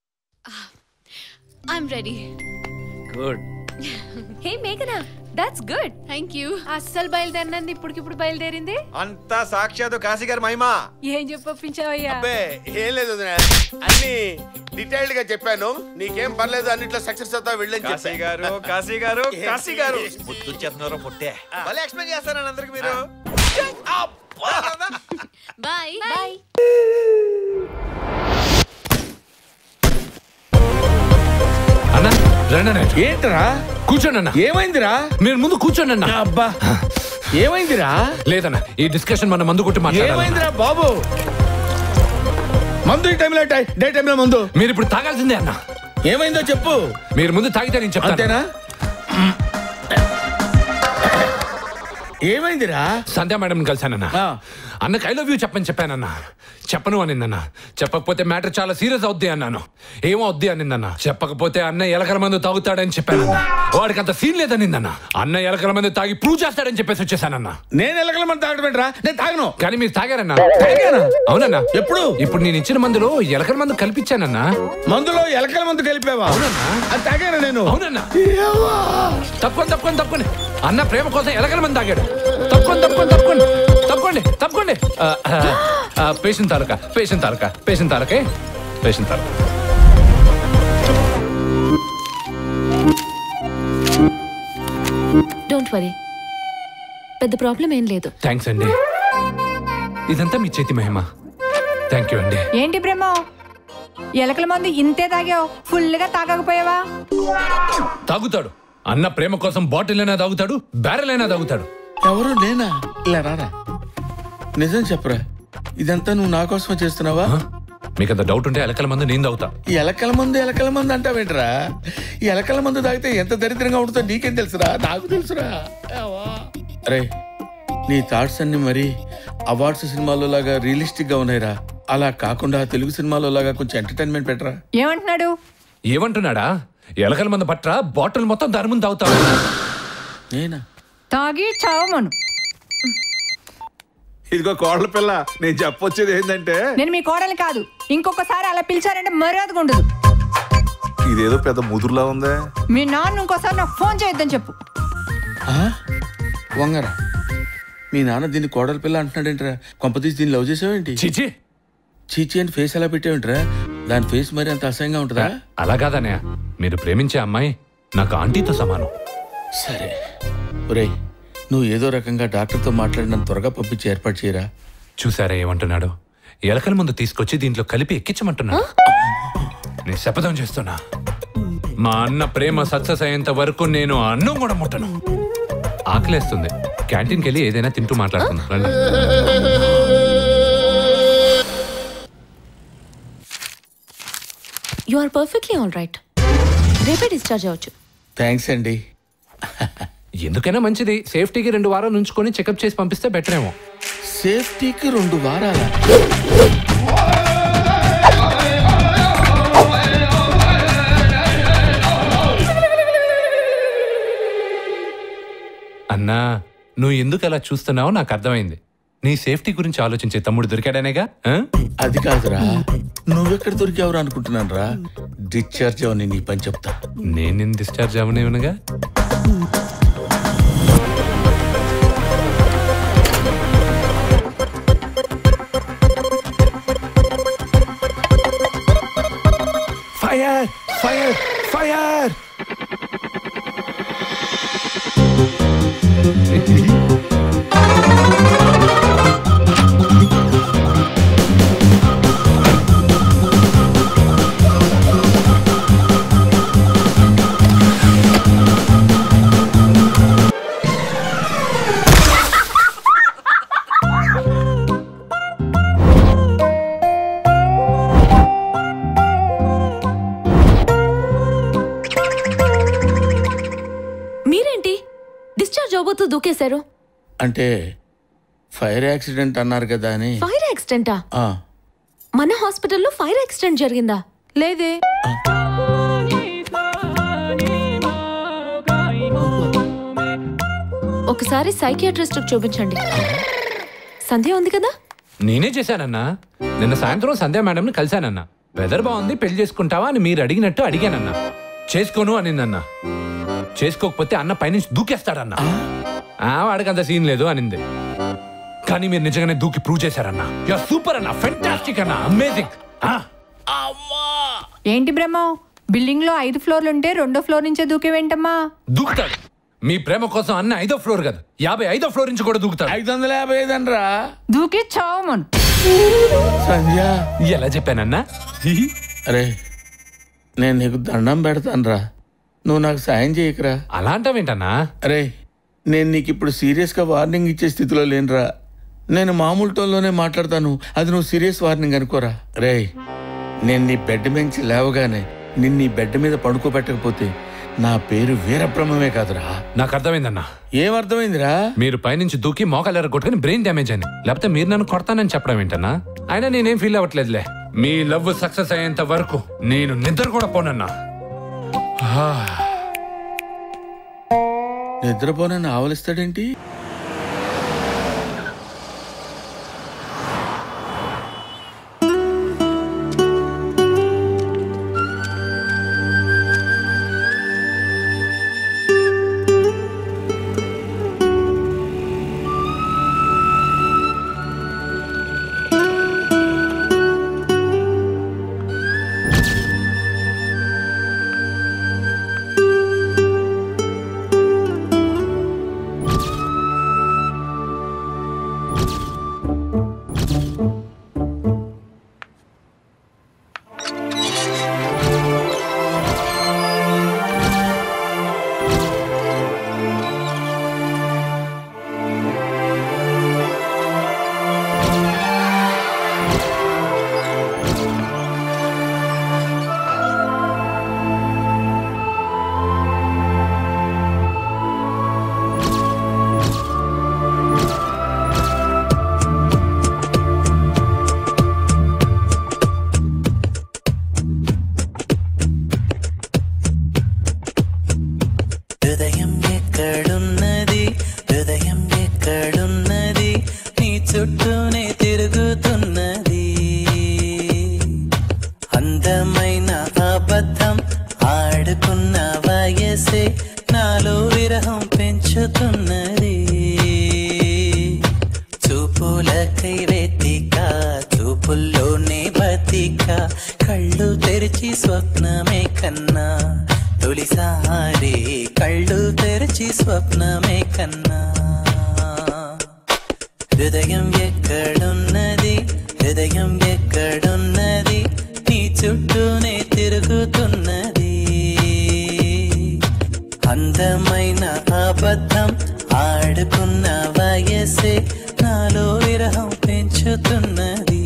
ఐఎమ్ రెడీ గుడ్ హే మేఘనా దట్స్ గుడ్ థ్యాంక్ యూ అస్సలు బయలుదేరినంది ఇప్పటికిప్పుడు బయలుదేరింది అంతా సాక్షాత్ కాశీ గారి మహిమా ఏం చెప్పొప్పించావయ్యా అబ్బే ఏం లేదు వదినా. అన్ని డీటెయిల్డ్ గా చెప్పాను నీకేం పర్లేదు అన్నిట్లో సక్సెస్ అవుతా వెళ్ళని కాశీ గారు కాశీ గారు ఏం కాశీ గారు చేస్తున్నావు? ముద్దు చేస్తున్నారో పుట్టే భలే ఎక్స్ప్లెయిన్ చేస్తారండి అందరికి మీరు బాయ్ బాయ్ అన్న రండి ఏంటరా కూర్చోండి అన్న ఏమైందిరా మీరు ముందు కూర్చోండి అన్న అబ్బా ఏమైందిరా లేదన్న ఈ డిస్కషన్ మన మందు కొట్టి మాట్లాడాలి ఏమైందిరా బాబు మందు ఈ టైంలో టై- డే టైంలో మందు మీరు ఇప్పుడు తాగాల్సిందే అన్న ఏమైందో చెప్పు మీరు ముందు తాగితే నేను చెప్తాను అంతేనా ఏమైందిరా సంధ్యా మేడం కలిశానన్న అన్నకి ఐ లవ్ యూ చెప్పని చెప్పానన్న చెప్పను అనిందన్న చెప్పకపోతే మ్యాటర్ చాలా సీరియస్ అవుద్ది అన్నాను ఏమవుద్ది అనిందన్న చెప్పకపోతే అన్న ఎలకల మందు తాగుతాడని చెప్పానన్న వాడికి అంత సీన్ లేదనిందన్న అన్న ఎలకల మందు తాగి ప్రూవ్ చేస్తాడని చెప్పేసి వచ్చేసానన్న నేను ఎలకల మంది తాగడం ఏంట్రా నేను తాగను కానీ మీరు తాగారన్నా తాగానా? అవునన్నా ఎప్పుడు ఇప్పుడు నేను ఇచ్చిన మందులో ఎలకల మందు కల్పించానన్నా మందులో ఎలకల మందు కలిపావా అది తాగాను నేను అవునన్నా తప్పుకొని తప్పుకొని తప్పుకొని అన్న ప్రేమ కోసం ఎలకల మంది తాగాడు తప్పుకొని తప్పుకొని తప్పుకోండి తప్పుకోండి తప్పుకోండి పేషెంట్ తాలూకా పేషెంట్ తాలూకా పేషెంట్ తాలూకే పేషెంట్ తర్వాత డోంట్ వరీ పెద్ద ప్రాబ్లం ఏం లేదు థ్యాంక్స్ అండి ఇదంతా మీ చేతి మహిమ థ్యాంక్ యూ అండి ఏంటి బ్రహ్మ ఎలకల మందు ఇంతే తాగావు ఫుల్గా తాగకపోయావా తాగుతాడు అన్న ప్రేమ కోసం బాటిల్ అయినా తాగుతాడు బ్యారెల్ అయినా తాగుతాడు ఎవరు నేనా ఇలా రారా నిజం చెప్పరా ఇదంతా నువ్వు నా కోసమే చేస్తున్నావా మీకు అంత డౌట్ ఉంటే ఎలకల మందు నేను తాగుతా ఈ ఎలకల మందు ఎలకల మందు అంటావేంట్రా ఈ ఎలకల మందు తాగితే ఎంత దరిద్రంగా ఉంటుందో నీకేం తెలుసురా నాకు తెలుసురా అరే నీ థాట్స్ అన్ని మరి అవార్డ్స్ సినిమాలో లాగా రియలిస్టిక్ గా ఉన్నాయిరా అలా కాకుండా తెలుగు సినిమాలో లాగా కొంచెం ఎంటర్టైన్మెంట్ పెట్టరా ఏమంటున్నాడు ఏమంటున్నాడా ఎలకల మందు పట్రా బాటిల్ మొత్తం దాని ముందు తాగుతాడు నేనా తాగి చావమను ఇదిగో కోళ్ళ పిల్ల నేను చెప్పొచ్చేది ఏంటంటే నేను మీ కోడలు కాదు ఇంకొకసారి అలా పిలిచారంటే మర్యాదగా ఉండదు ఇదేదో పెద్ద ముదురులా ఉందే మీ నాన్న ఇంకోసారి నాకు ఫోన్ చేయొద్దని చెప్పు ఆ? వంగరా మీ నాన్న దీన్ని కోడల పిల్ల అంటున్నాడేంట్రా కొంపతీసి దీన్ని లవ్ చేసావేంటి చీచి చీచి అని ఫేస్ ఎలా పెట్టావేంట్రా దాని ఫేస్ మరి అంత అసహ్యంగా ఉంటుందా అలా కాదన్నయ్య మీరు ప్రేమించే అమ్మాయి నాకు ఆంటీతో సమానం సరే ఒరేయ్ నువ్వు ఏదో రకంగా డాక్టర్తో మాట్లాడినంత త్వరగా పంపించి ఏర్పాటు చేయరా చూసారా ఏమంటున్నాడు ఎలకల ముందు తీసుకొచ్చి దీంట్లో కలిపి ఎక్కించమంటున్నాడు నేను శపథం చేస్తున్నా మా అన్న ప్రేమ సక్సెస్ అయ్యేంత వరకు నేను అన్నం కూడా ముట్టను ఆకలేస్తుంది క్యాంటీన్కి వెళ్ళి ఏదైనా తింటూ మాట్లాడుకుందాం రండి you are perfectly all right రేపే డిశ్చార్జ్ అవ్వచ్చు థ్యాంక్స్ అండి ఎందుకైనా మంచిది సేఫ్టీకి రెండు వారాలు ఉంచుకొని చెకప్ చేసి పంపిస్తే బెటర్ ఏమో సేఫ్టీకి రెండు వారాల అన్నా నువ్వు ఎందుకు అలా చూస్తున్నావో నాకు అర్థమైంది నీ సేఫ్టీ గురించి ఆలోచించే తమ్ముడు దొరికాడనేగా ఆ? అది కాదురా నువ్వెక్కడ దొరికావురా అనుకుంటున్నాను రా డిశ్చార్జ్ అవని నీ పని చెప్తా నేను డిశ్చార్జ్ అవనేవనగా ఫైర్ ఫైర్ ఫైర్ మీరేంటి డిశ్చార్జ్ అవబోతూ దూకేశారు అంటే ఫైర్ యాక్సిడెంట్ అన్నారు కదా అని ఫైర్ యాక్సిడెంటా ఆ, మన హాస్పిటల్లో ఫైర్ యాక్సిడెంట్ జరిగిందా లేదే ఒకసారి సైకియాట్రిస్ట్ చూపించండి సంధ్య ఉంది కదా నేనే చేశానన్నా నిన్న సాయంత్రం సంధ్యా మేడంని కలిశానన్నా వెదర్ బాగుంది పెళ్లి చేసుకుంటావా అని మీరు అడిగినట్టు అడిగానన్నా చేసుకోను అనిందన్నా చేసుకోకపోతే అన్న పైనుంచి దూకేస్తాడన్నా ఆ, వాడికంత సీన్ లేదు అనింది కానీ మీరు నిజంగానే దూకి ప్రూవ్ చేశారన్నా యూఆర్ సూపర్ అన్న ఫెంటాస్టిక్ అన్న అమేజింగ్ ఏంటి బ్రహ్మ బిల్డింగ్ లో ఐదు ఫ్లోర్లు ఉంటే రెండో ఫ్లోర్ నుంచే దూకేవేంటమ్మా దూకుతాడు మీ ప్రేమ కోసం అన్న ఐదో ఫ్లోర్ కదా యాభై ఐదో ఫ్లోర్ నుంచి కూడా దూకుతాడు ఐదు వందల యాభై ఐదు అనరా దూకి చావమను సంధ్య ఎలా చెప్పానన్నా అరే నేను నీకు దండం పెడతానురా నువ్వు నాకు సాయం చేయకురా అలా అంటావేంటన్నా అరే నేను నీకు ఇప్పుడు సీరియస్గా వార్నింగ్ ఇచ్చే స్థితిలో లేనురా నేను మామూలు టోన్లోనే మాట్లాడతాను అది నువ్వు సీరియస్ వార్నింగ్ అనుకోరా రే నేను నీ బెడ్ మించి లేవగానే నిన్ను నీ బెడ్ మీద పడుకోబెట్టకపోతే నా పేరు వీరబ్రహ్మమే కాదురా నాకు అర్థమైందన్నా ఏమర్థమైందిరా మీరు పైనుంచి దూకి మోకాలు కొట్టుకుని బ్రెయిన్ డ్యామేజ్ అయింది లేకపోతే మీరు నన్ను కొడతానని చెప్పడం ఏంటన్నా అయినా నేనేం ఫీల్ అవ్వట్లేదులే మీ లవ్ సక్సెస్ అయ్యేంత వరకు నేను నిద్ర కూడా పోనన్నా హా. నిద్రపోనని ఆవలిస్తాడేంటి పెంచుతున్నది చూపులకై వెతిక చూపుల్లోనే బతిక కళ్ళు తెరిచి స్వప్నమే కన్నా తొలిసారి కళ్ళు తెరిచి స్వప్నమే కన్నా హృదయం ఎక్కడున్నది హృదయం ఎక్కడున్నది నీ చుట్టూనే తిరుగుతున్నది అందమైన అబద్ధం ఆడుకున్న వయసే నాలో విరహం పెంచుతున్నది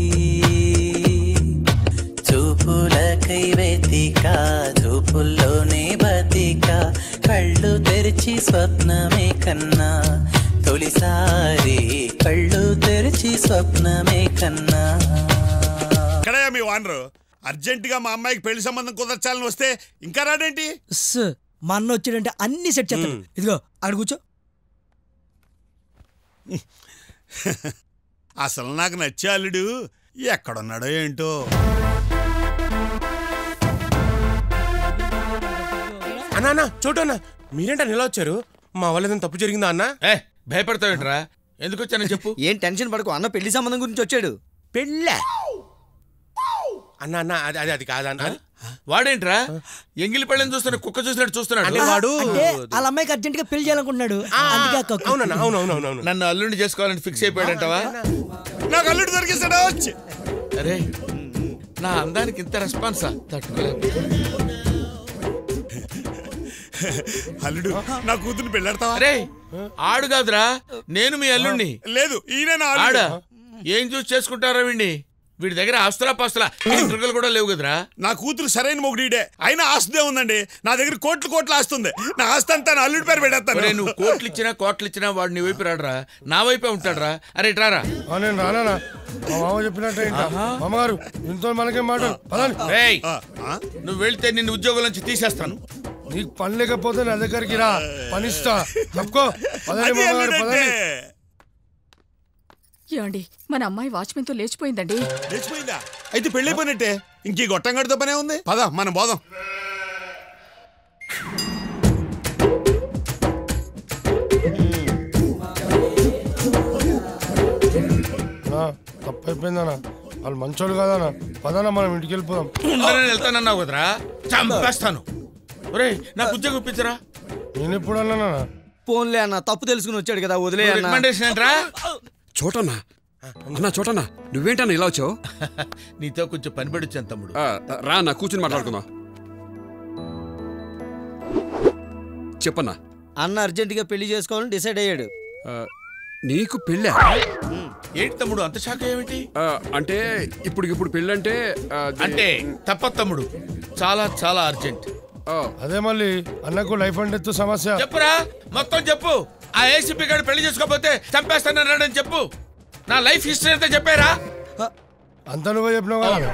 చూపులకై వెతిక చూపుల్లోనే బతిక కళ్ళు తెరిచి స్వప్నమే కన్నా తొలిసారి కళ్ళు తెరిచి స్వప్నమే కన్నా ఎక్కడయ్యా మీ వానరు అర్జెంట్ గా మా అమ్మాయికి పెళ్లి సంబంధం కుదర్చాలని వస్తే ఇంకా రాడేంటి మా అన్న వచ్చాడంటే అన్ని సెట్ చేస్తాడు ఇదిగో అక్కడ కూర్చో అసలు నాకు నచ్చే అల్లుడు ఎక్కడున్నాడో ఏంటో అన్నా అన్న చోటన్నా మీరేంటా నిల వచ్చారు మా వాళ్ళ ఏదైనా తప్పు జరిగిందా అన్న ఏ భయపడతావేంట్రా ఎందుకు వచ్చానో చెప్పు ఏం టెన్షన్ పడకు అన్న పెళ్లి సంబంధం గురించి వచ్చాడు పెళ్ళా అన్న అన్న అది అది అది కాదన్న వాడేంట్రా ఎంగిలి పెళ్ళని చూస్తున్న కుక్క చూసినట్టు చూస్తున్నాడు అంటే వాడు అంటే వాళ్ళ అమ్మాయికి అర్జెంట్ గా పెళ్లి చేయాలనుకుంటున్నాడు అందుకే ఆ కక్కు. అవునన్నా అవునవునవును నన్ను అల్లుడిని చేసుకోవాలని ఫిక్స్ అయిపోయాడంటావా నాకు అల్లుడు దొరికిస్తాడా వచ్చి అరే నా అందానికి ఇంత రెస్పాన్సా తట్టుకోలేదు అల్లుడు నా కూతురు పెళ్ళాడతావా అరే ఆడు కాదురా నేను మీ అల్లుడిని లేదు ఈయన ఆడ ఏం చూసి చేసుకుంటారా వీడిని వీడి దగ్గర ఆస్తులా పాస్తులా ఇంట్రుకలు కూడా లేవు కదరా నా కూతురు సరైన మొగుడీడే అయినా ఆస్తే ఉందండి నా దగ్గర కోట్లు కోట్లు ఆస్తుంది నా ఆస్తి అంతా నా అల్లుడి పేరు పెట్టేస్తాను నువ్వు కోట్లు ఇచ్చినా కోట్లు ఇచ్చినా వాడు నీ వైపు రాడరా నా వైపే ఉంటాడరా అరే రారా ఆ, నేను రానా మా మామ చెప్పినట్టే ఇంటా. మామగారు ఇంతో మనకేం మాట పదండి ఏయ్, నువ్వు వెళ్తే నిన్ను ఉద్యోగం నుంచి తీసేస్తాను నీకు పని లేకపోతే నా దగ్గరికి రా పనిస్తా తప్పుకో పదండి మామగారు పదండి ఏమండి మన అమ్మాయి వాచ్మెన్ తో లేచిపోయిందండి లేచిపోయిందా అయితే పెళ్ళైపోయినట్టే ఇంకీ గొట్టంగడితో పనే ఉంది పద మనం పోదాం నా తప్పు అయిపోయిందన్నా వాళ్ళు మంచోళ్ళు కాదన్నా పదన్నా మనం ఇంటికి వెళ్ళిపోదాం ఉందని వెళ్తానన్నావు కదరా చంపేస్తాను ఒరే నాకు ఉద్యోగం ఇప్పించరా నేను ఎప్పుడు అన్నానా పోన్లే అన్న తప్పు తెలుసుకుని వచ్చాడు కదా వదిలే అన్న రికమెండేషన్ ఏంట్రా చోటన్నా అన్నా చోటన్నా నువ్వేంటన్నా ఇలా వచ్చావు నీతో కొంచెం పని పడొచ్చాను తమ్ముడు రా నా కూర్చుని మాట్లాడుకుందాం చెప్పన్నా అన్న అర్జెంట్ గా పెళ్లి చేసుకోవాలని డిసైడ్ అయ్యాడు నీకు పెళ్ళా ఏంటి తమ్ముడు అంత షాక్ ఏమిటి అంటే ఇప్పుడు ఇప్పుడు పెళ్ళంటే అంటే తప్పదు తమ్ముడు చాలా చాలా అర్జెంట్ అదే మళ్ళీ అన్నకు లైఫ్ అండ్ డెత్ సమస్య చెప్పురా మొత్తం చెప్పు ఆ ఏసీపీ గారు పెళ్లి చేసుకోకపోతే చంపేస్తానన్నాడని చెప్పు నా లైఫ్ హిస్టరీ అంతా చెప్పారా అంతా నువ్వే చెప్పినావు కదా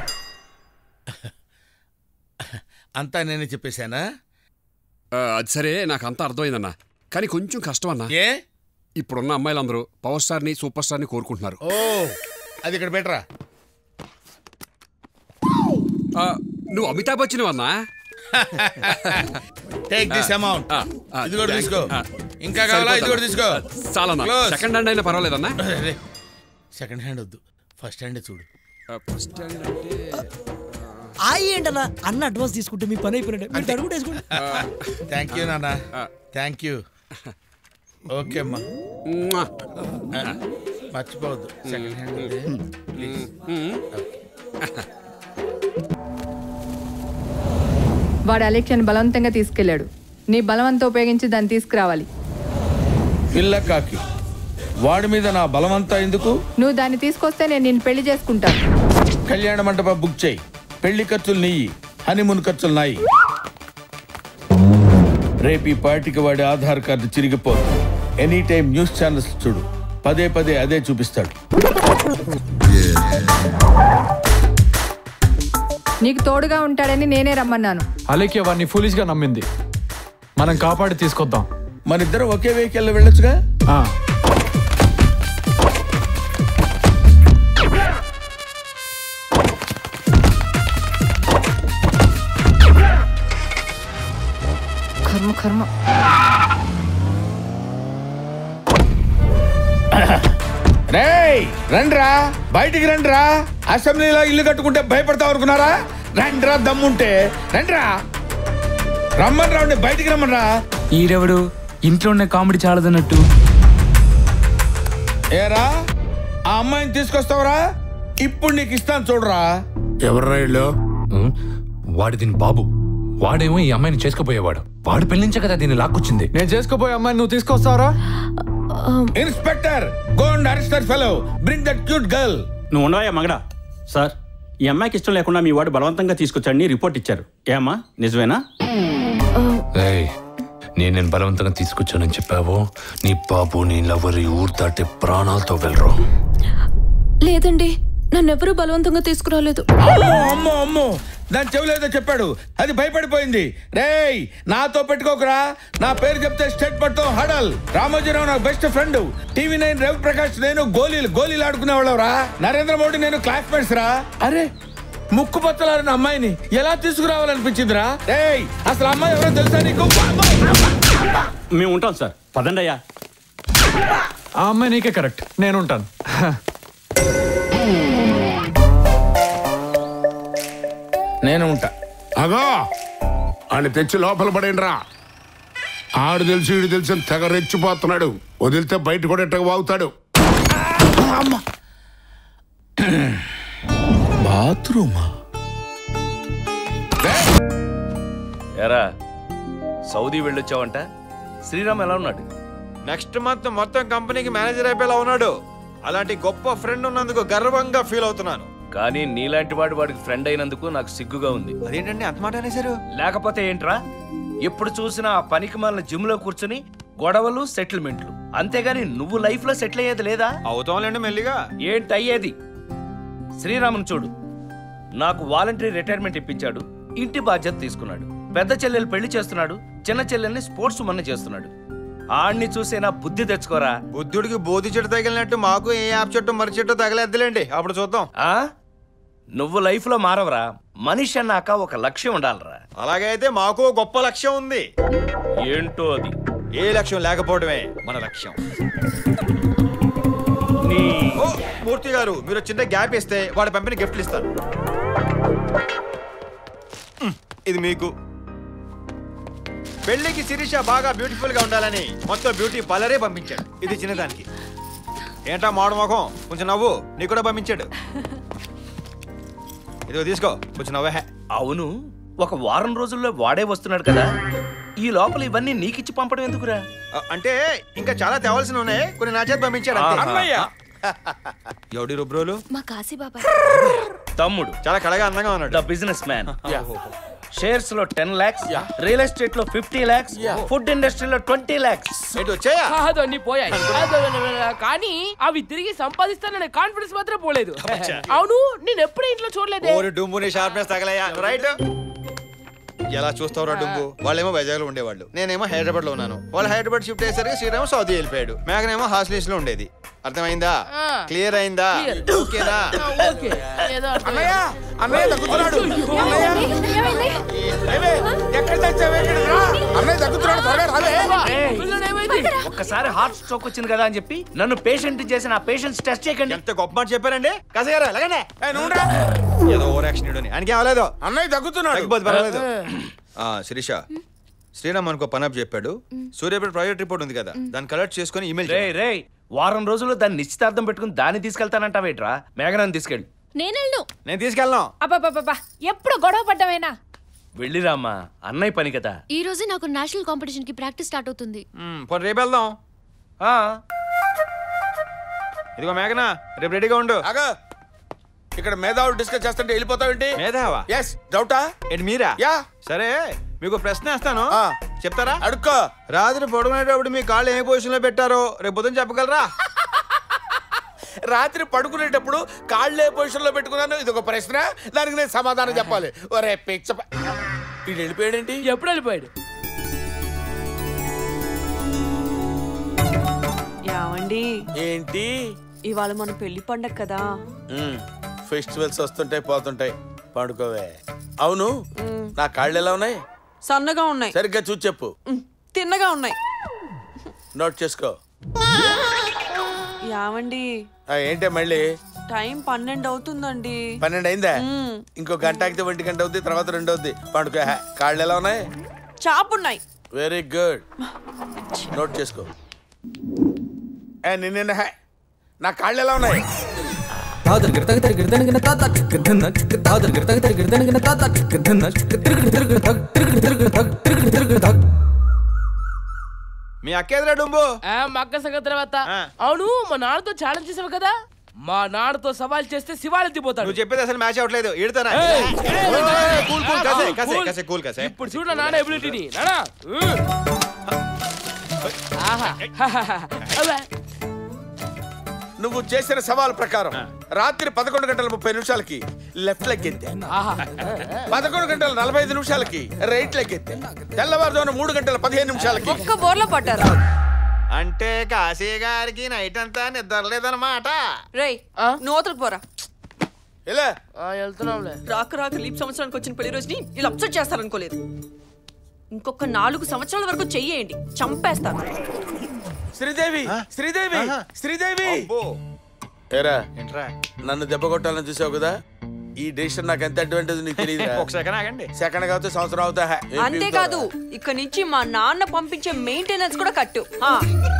అంతా నేనే చెప్పేశానా అది సరే నాకు అంతా అర్థమైందన్నా కానీ కొంచెం కష్టం అన్నా ఏ ఇప్పుడున్న అమ్మాయిలందరూ పవర్ స్టార్ని సూపర్ స్టార్ని కోరుకుంటున్నారు ఓ అది ఇక్కడ బెటరా ఆ, నువ్వు అమితాబ్ బచ్చన్ అన్నా టేక్ దిస్ అమౌంట్ ఇది కూడా తీసుకో ఇంకా కావాలా ఇది కూడా తీసుకో చాలా Close. సెకండ్ హ్యాండ్ అయినా పర్వాలేదన్నా సెకండ్ హ్యాండ్ వద్దు ఫస్ట్ హ్యాండ్ చూడు ఫస్ట్ హ్యాండ్ అంటే ఆ ఏంటన్నా అన్న అడ్వాన్స్ తీసుకుంటే మీ పని అయిపోయినట్టు మీరు తడుగు వేసుకోండి థ్యాంక్ యూ నాన్న థ్యాంక్ యూ ఓకే అమ్మా ఆ, మర్చిపోవద్దు సెకండ్ హ్యాండ్ ప్లీజ్ వాడు అలెక్షన్ బలవంతంగా తీసుకెళ్లాడు నీ బలవంతం ఉపయోగించి దాన్ని తీసుకురావాలి పిల్ల కాకి వాడి మీద నా బలమంతా ఎందుకు నువ్వు దాన్ని తీసుకొస్తే నేను నిన్ను పెళ్లి చేసుకుంటాను కళ్యాణ మండపం బుక్ చేయి పెళ్లి ఖర్చులు నీయి హనీమూన్ ఖర్చులు నాయి రేపు ఈ పార్టీకి వాడి ఆధార్ కార్డు చిరిగిపోదు ఎనీ టైం న్యూస్ ఛానల్స్ చూడు పదే పదే అదే చూపిస్తాడు నీకు తోడుగా ఉంటాడని నేనే రమ్మన్నాను అలేఖ్య వాడిని ఫులిష్ గా నమ్మింది మనం కాపాడి తీసుకొద్దాం మనిద్దరం ఒకే వెహికల్లో వెళ్ళొచ్చుగా కర్మ కర్మ రేయ్ రండ్రా బయటికి రండ్రా అసెంబ్లీలో ఇల్లు కట్టుకుంటే భయపడతావు అనుకున్నారా రండ్రా దమ్ముంటే రండ్రా రమ్మని రాండి బయటికి రమ్మన్రా ఈరెవడు ఇంట్లో ఉన్న కామెడీ చాలదన్నట్టు ఏరా ఆ అమ్మాయిని తీసుకొస్తావరా ఇప్పుడు నీకు ఇస్తాను చూడరా ఎవర్రా ఇళ్ళు వాడి దీని బాబు వాడేమో ఈ అమ్మాయిని చేసుకుపోయేవాడు వాడు పెళ్ళించే కదా దీన్ని లాక్కొచ్చింది నేను చేసుకోపోయే అమ్మాయిని నువ్వు తీసుకొస్తావరా inspector go and arrest that fellow bring that cute girl నువ్వు ఉండవయ్యా మగడా సార్ ఈ అమ్మాయికి ఇష్టం లేకుండా మీ వాడు బలవంతంగా తీసుకొచ్చాడని రిపోర్ట్ ఇచ్చారు ఏమ్మా నిజమేనా ఏయ్, నేను నేను బలవంతంగా తీసుకొచ్చానని చెప్పావు నీ బాబు నీ లవరి ఊరు దాటి ప్రాణాలతో వెళ్ళరు లేదండి నన్నెవరూ బలవంతంగా తీసుకురాలేదు అమ్మో అమ్మో అమ్మో దాని చెవులేదో చెప్పాడు అది భయపడిపోయింది రేయ్ నాతో పెట్టుకోకురా నా పేరు చెప్తే స్టేట్ పడతాం హడల్ రామోజీరావు నా best friend TV nine Ravi Prakash నేను గోళీలు గోళీలు ఆడుకునే వాళ్ళవరా నరేంద్ర మోడీ నేను క్లాస్మేట్స్ రా అరే ముక్కు పచ్చలారిన అమ్మాయిని ఎలా తీసుకురావాలనిపించిందిరా రేయ్ అసలు అమ్మాయి ఎవరో తెలుసా నీకు మేము ఉంటాం సార్ పదండి అయ్యా ఆ అమ్మాయి నీకే కరెక్ట్ నేను ఉంటాను నేను ఉంటా అగో అని తెచ్చి లోపల పడేండ్రా ఆడు తెలుసు ఈడు తెలుసు అని తెగ రెచ్చిపోతున్నాడు వదిలితే బయట కూడా ఎట్టగా వాగుతాడు బాత్రూమా ఎరా సౌదీ వెళ్ళొచ్చావంట శ్రీరామ్ ఎలా ఉన్నాడు నెక్స్ట్ మంత్ మొత్తం కంపెనీకి మేనేజర్ అయిపోయేలా ఉన్నాడు అలాంటి గొప్ప ఫ్రెండ్ ఉన్నందుకు గర్వంగా ఫీల్ అవుతున్నాను కానీ నీలాంటి వాడు వాడికి ఫ్రెండ్ అయినందుకు నాకు సిగ్గుగా ఉంది అదేంటండి అంత మాట అనేసారు లేకపోతే ఏంట్రా ఎప్పుడు చూసినా ఆ పనికి మన జిమ్ లో కూర్చుని గొడవలు సెటిల్మెంట్లు అంతేగాని నువ్వు లైఫ్ లో సెటిల్ అయ్యేది లేదా అవుతాంలేండి మెల్లిగా ఏంటి అయ్యేది శ్రీరామన్ చూడు నాకు వాలంటరీ రిటైర్మెంట్ ఇప్పించాడు ఇంటి బాధ్యత తీసుకున్నాడు పెద్ద చెల్లెలు పెళ్లి చేస్తున్నాడు చిన్న చెల్లెల్ని స్పోర్ట్స్ మన చేస్తున్నాడు ఆడిని చూసేనా బుద్ధి తెచ్చుకోరా బుద్ధుడికి బోధి చెట్టు తగిలినట్టు మాకు ఏ యాప్ చెట్టు మర్రి చెట్టు తగలేద్దులేండి అప్పుడు చూద్దాం ఆ నువ్వు లైఫ్ లో మారవరా మనిషి అన్నాక ఒక లక్ష్యం ఉండాలిరా అలాగే అయితే మాకు ఓ గొప్ప లక్ష్యం ఉంది ఏంటో అది ఏ లక్ష్యం లేకపోవడమే మన లక్ష్యం ఓ, మూర్తి గారు మీరు చిన్న గ్యాప్ ఇస్తే వాడి పంపిన గిఫ్ట్లు ఇస్తాను మ్, ఇది మీకు పెళ్లికి శిరీష బాగా బ్యూటిఫుల్ గా ఉండాలని మొత్తం బ్యూటీ పార్లరే పంపించాడు ఇది చిన్నదానికి ఏంటా మాడు మొఖం కొంచెం నవ్వు నీకు కూడా పంపించాడు ఇదిగో తీసుకో కొంచెం నవ్వే అవును ఒక వారం రోజుల్లో వాడే వస్తున్నాడు కదా ఈ లోపల ఇవన్నీ నీకిచ్చి పంపడం ఎందుకురా అంటే ఇంకా చాలా తేవాల్సిన ఉన్నాయి కొన్ని నా చేతి పంపించాడు అంతే. అన్నయ్య. ఎవడి రుబ్రోలు మా కాశీ బాబాయ్ తమ్ముడు చాలా కళగా అందంగా ఉన్నాడు ద బిజినెస్ మ్యాన్ షేర్స్ లో టెన్ లాక్స్ రియల్ ఎస్టేట్ లో ఫిఫ్టీ లాక్స్ ఫుడ్ ఇండస్ట్రీలో ట్వంటీ లాక్స్ వచ్చాయా కాదు అన్ని పోయాయి కానీ అవి తిరిగి సంపాదిస్తాననే కాన్ఫిడెన్స్ మాత్రం పోలేదు అవును నేను ఎప్పుడు ఇంట్లో చూడలేదే ఓరి డుంబుని షార్ప్నెస్ తగలయ్యా రైట్ ఎలా చూస్తావురా డుంబు వాళ్ళేమో వైజాగ్ లో ఉండేవాళ్ళు నేనేమో హైదరాబాద్ లో ఉన్నాను వాళ్ళు హైదరాబాద్ షిఫ్ట్ అయ్యేసరికి శ్రీరామ్ సౌదీ వెళ్ళిపోయాడు మేఘనేమో హాస్టల్స్ లో ఉండేది అర్థమైందా ఆ. క్లియర్ అయిందా Clear. ఓకేనా ఓకే ఏదో అన్నయ్య అన్నయ్య తగ్గుతున్నాడు ఎక్కడ తెచ్చావు ఎక్కడికి రా? అన్నయ్య తగ్గుతున్నాడు త్వరగా రాలే ఒక్కసారి హార్ట్ స్ట్రోక్ వచ్చింది కదా అని చెప్పి నన్ను పేషెంట్ చేసిన ఆ పేషెంట్స్ టెస్ట్ చేయకండి ఎంత గొప్ప మాట చెప్పారండి కసగారు ఎలాగనే ఏదో ఓవర్ యాక్షన్ ఇడని ఆయనకి అవ్వలేదు అన్నయ్య తగ్గుతున్నాడు తగ్గిపోతే పర్వాలేదు ఆ శిరీష శ్రీరామ్ అనుకో పనప్ చెప్పాడు సూర్యాపేట ప్రాజెక్ట్ రిపోర్ట్ ఉంది కదా దాన్ని కలెక్ట్ చేసుకొని ఇమెయిల్ రే రే వారం రోజుల్లో దాన్ని నిశ్చితార్థం పెట్టుకుని దాన్ని తీసుకెళ్తానంటావేట్రా మేఘనాన్ని తీసుకెళ్ళి నేనెళ్ళు నేను తీసుకెళ్ళను అబ్బాబాబా ఎప్పుడు గొడవ పడ్డావేనా వెళ్ళిరామ్మా అన్నయ్య పని కదా ఈ రోజే నాకు నేషనల్ కాంపిటీషన్ కి ప్రాక్టీస్ స్టార్ట్ అవుతుంది పోనీ రేపు వెళ్దాం ఇదిగో మేఘనా రేపు రెడీగా ఉండు అగా ఇక్కడ మేధావులు డిస్కస్ చేస్తుంటే వెళ్ళిపోతావేంటి మేధావా ఎస్ డౌటా ఏంటి మీరా యా సరే మీకు ప్రశ్న వేస్తాను చెప్తారా అడుక్కో రాత్రి పడుకునేటప్పుడు మీ కాళ్ళు ఏ పొజిషన్ లో పెట్టారో రేపు పొద్దున చెప్పగలరా రాత్రి పడుకునేటప్పుడు కాళ్ళు ఏ పొజిషన్ లో పెట్టుకున్నాను ఇది ఒక ప్రశ్న దానికి నేను సమాధానం చెప్పాలి ఒరే పిచ్చ ప- వీడు వెళ్ళిపోయాడేంటి ఎప్పుడు వెళ్ళిపోయాడు యావండి ఏంటి ఇవాళ మన పెళ్లి పండగ కదా ఫెస్టివల్స్ వస్తుంటాయి పోతుంటాయి పండుకోవే అవును నా కాళ్ళు ఎలా ఉన్నాయి సన్నగా ఉన్నాయి సరిగ్గా చూసి చెప్పు తిన్నగా ఉన్నాయి నోట్ చేసుకో యావండి ఆ, ఏంటే మళ్ళీ టైం పన్నెండు అవుతుందండి పన్నెండు అయిందా మ్మ్. ఇంకో గంట ఆగితే ఒంటి గంట అవుద్ది తర్వాత రెండు అవుద్ది పండుకో హే. కాళ్ళు ఎలా ఉన్నాయి చాపున్నాయి వెరీ గుడ్ నోట్ చేసుకో ఏ నిన్న హే. నా కాళ్ళు ఎలా ఉన్నాయి మీ అక్కేదిరా డుంబు ఆ, మా అక్క సంగతి తర్వాత అవును మా నాన్నతో ఛాలెంజ్ చేసావు కదా మా నాన్నతో సవాల్ చేస్తే శివాలెత్తిపోతాడు నువ్వు చెప్పేది అసలు మ్యాచ్ అవ్వట్లేదు ఈడతానా ఏయ్, కూల్ కూల్ కసే ఆ, కసే cool. కసే కూల్ కసే ఇప్పుడు చూడు నా నాన్న ఎబిలిటీని నానా ఆహా అబ్బా. నువ్వు చేసిన సవాల్ ప్రకారం రాత్రి పదకొండు గంటల ముప్పై నిమిషాలకి లెఫ్ట్ లెగ్ ఎత్తే పదకొండు గంటల నలభై ఐదు నిమిషాలకి రైట్ లెగ్ ఎత్తే తెల్లవారుజామున మూడు గంటల పదిహేను నిమిషాలకి ఒక్క బోర్లో పడ్డారా అంటే కాశీ గారికి నైట్ అంతా నిద్ర లేదన్నమాట రేయ్ నూతలకు పోరా ఎలా వెళ్తున్నాంలే రాక రాక లీప్ సంవత్సరానికి వచ్చిన పెళ్లి రోజుని ఇలా అప్సెట్ చేస్తారనుకోలేదు ఇంకొక నాలుగు సంవత్సరాల వరకు చెయ్యేయండి చంపేస్తాను శ్రీదేవి శ్రీదేవి శ్రీదేవి ఏరా నన్ను దెబ్బ కొట్టాలని చూసావు కదా ఈ డెసిషన్ నాకు ఎంత అడ్వాంటేజ్ నీకు తెలియదు ఒక సెకండ్ ఆగండి సెకండ్ కావచ్చు సంవత్సరం అవుతా హే. ఏం అంతేకాదు ఇక్కడ నుంచి మా నాన్న పంపించే మెయింటెనెన్స్ కూడా కట్టు ఆ,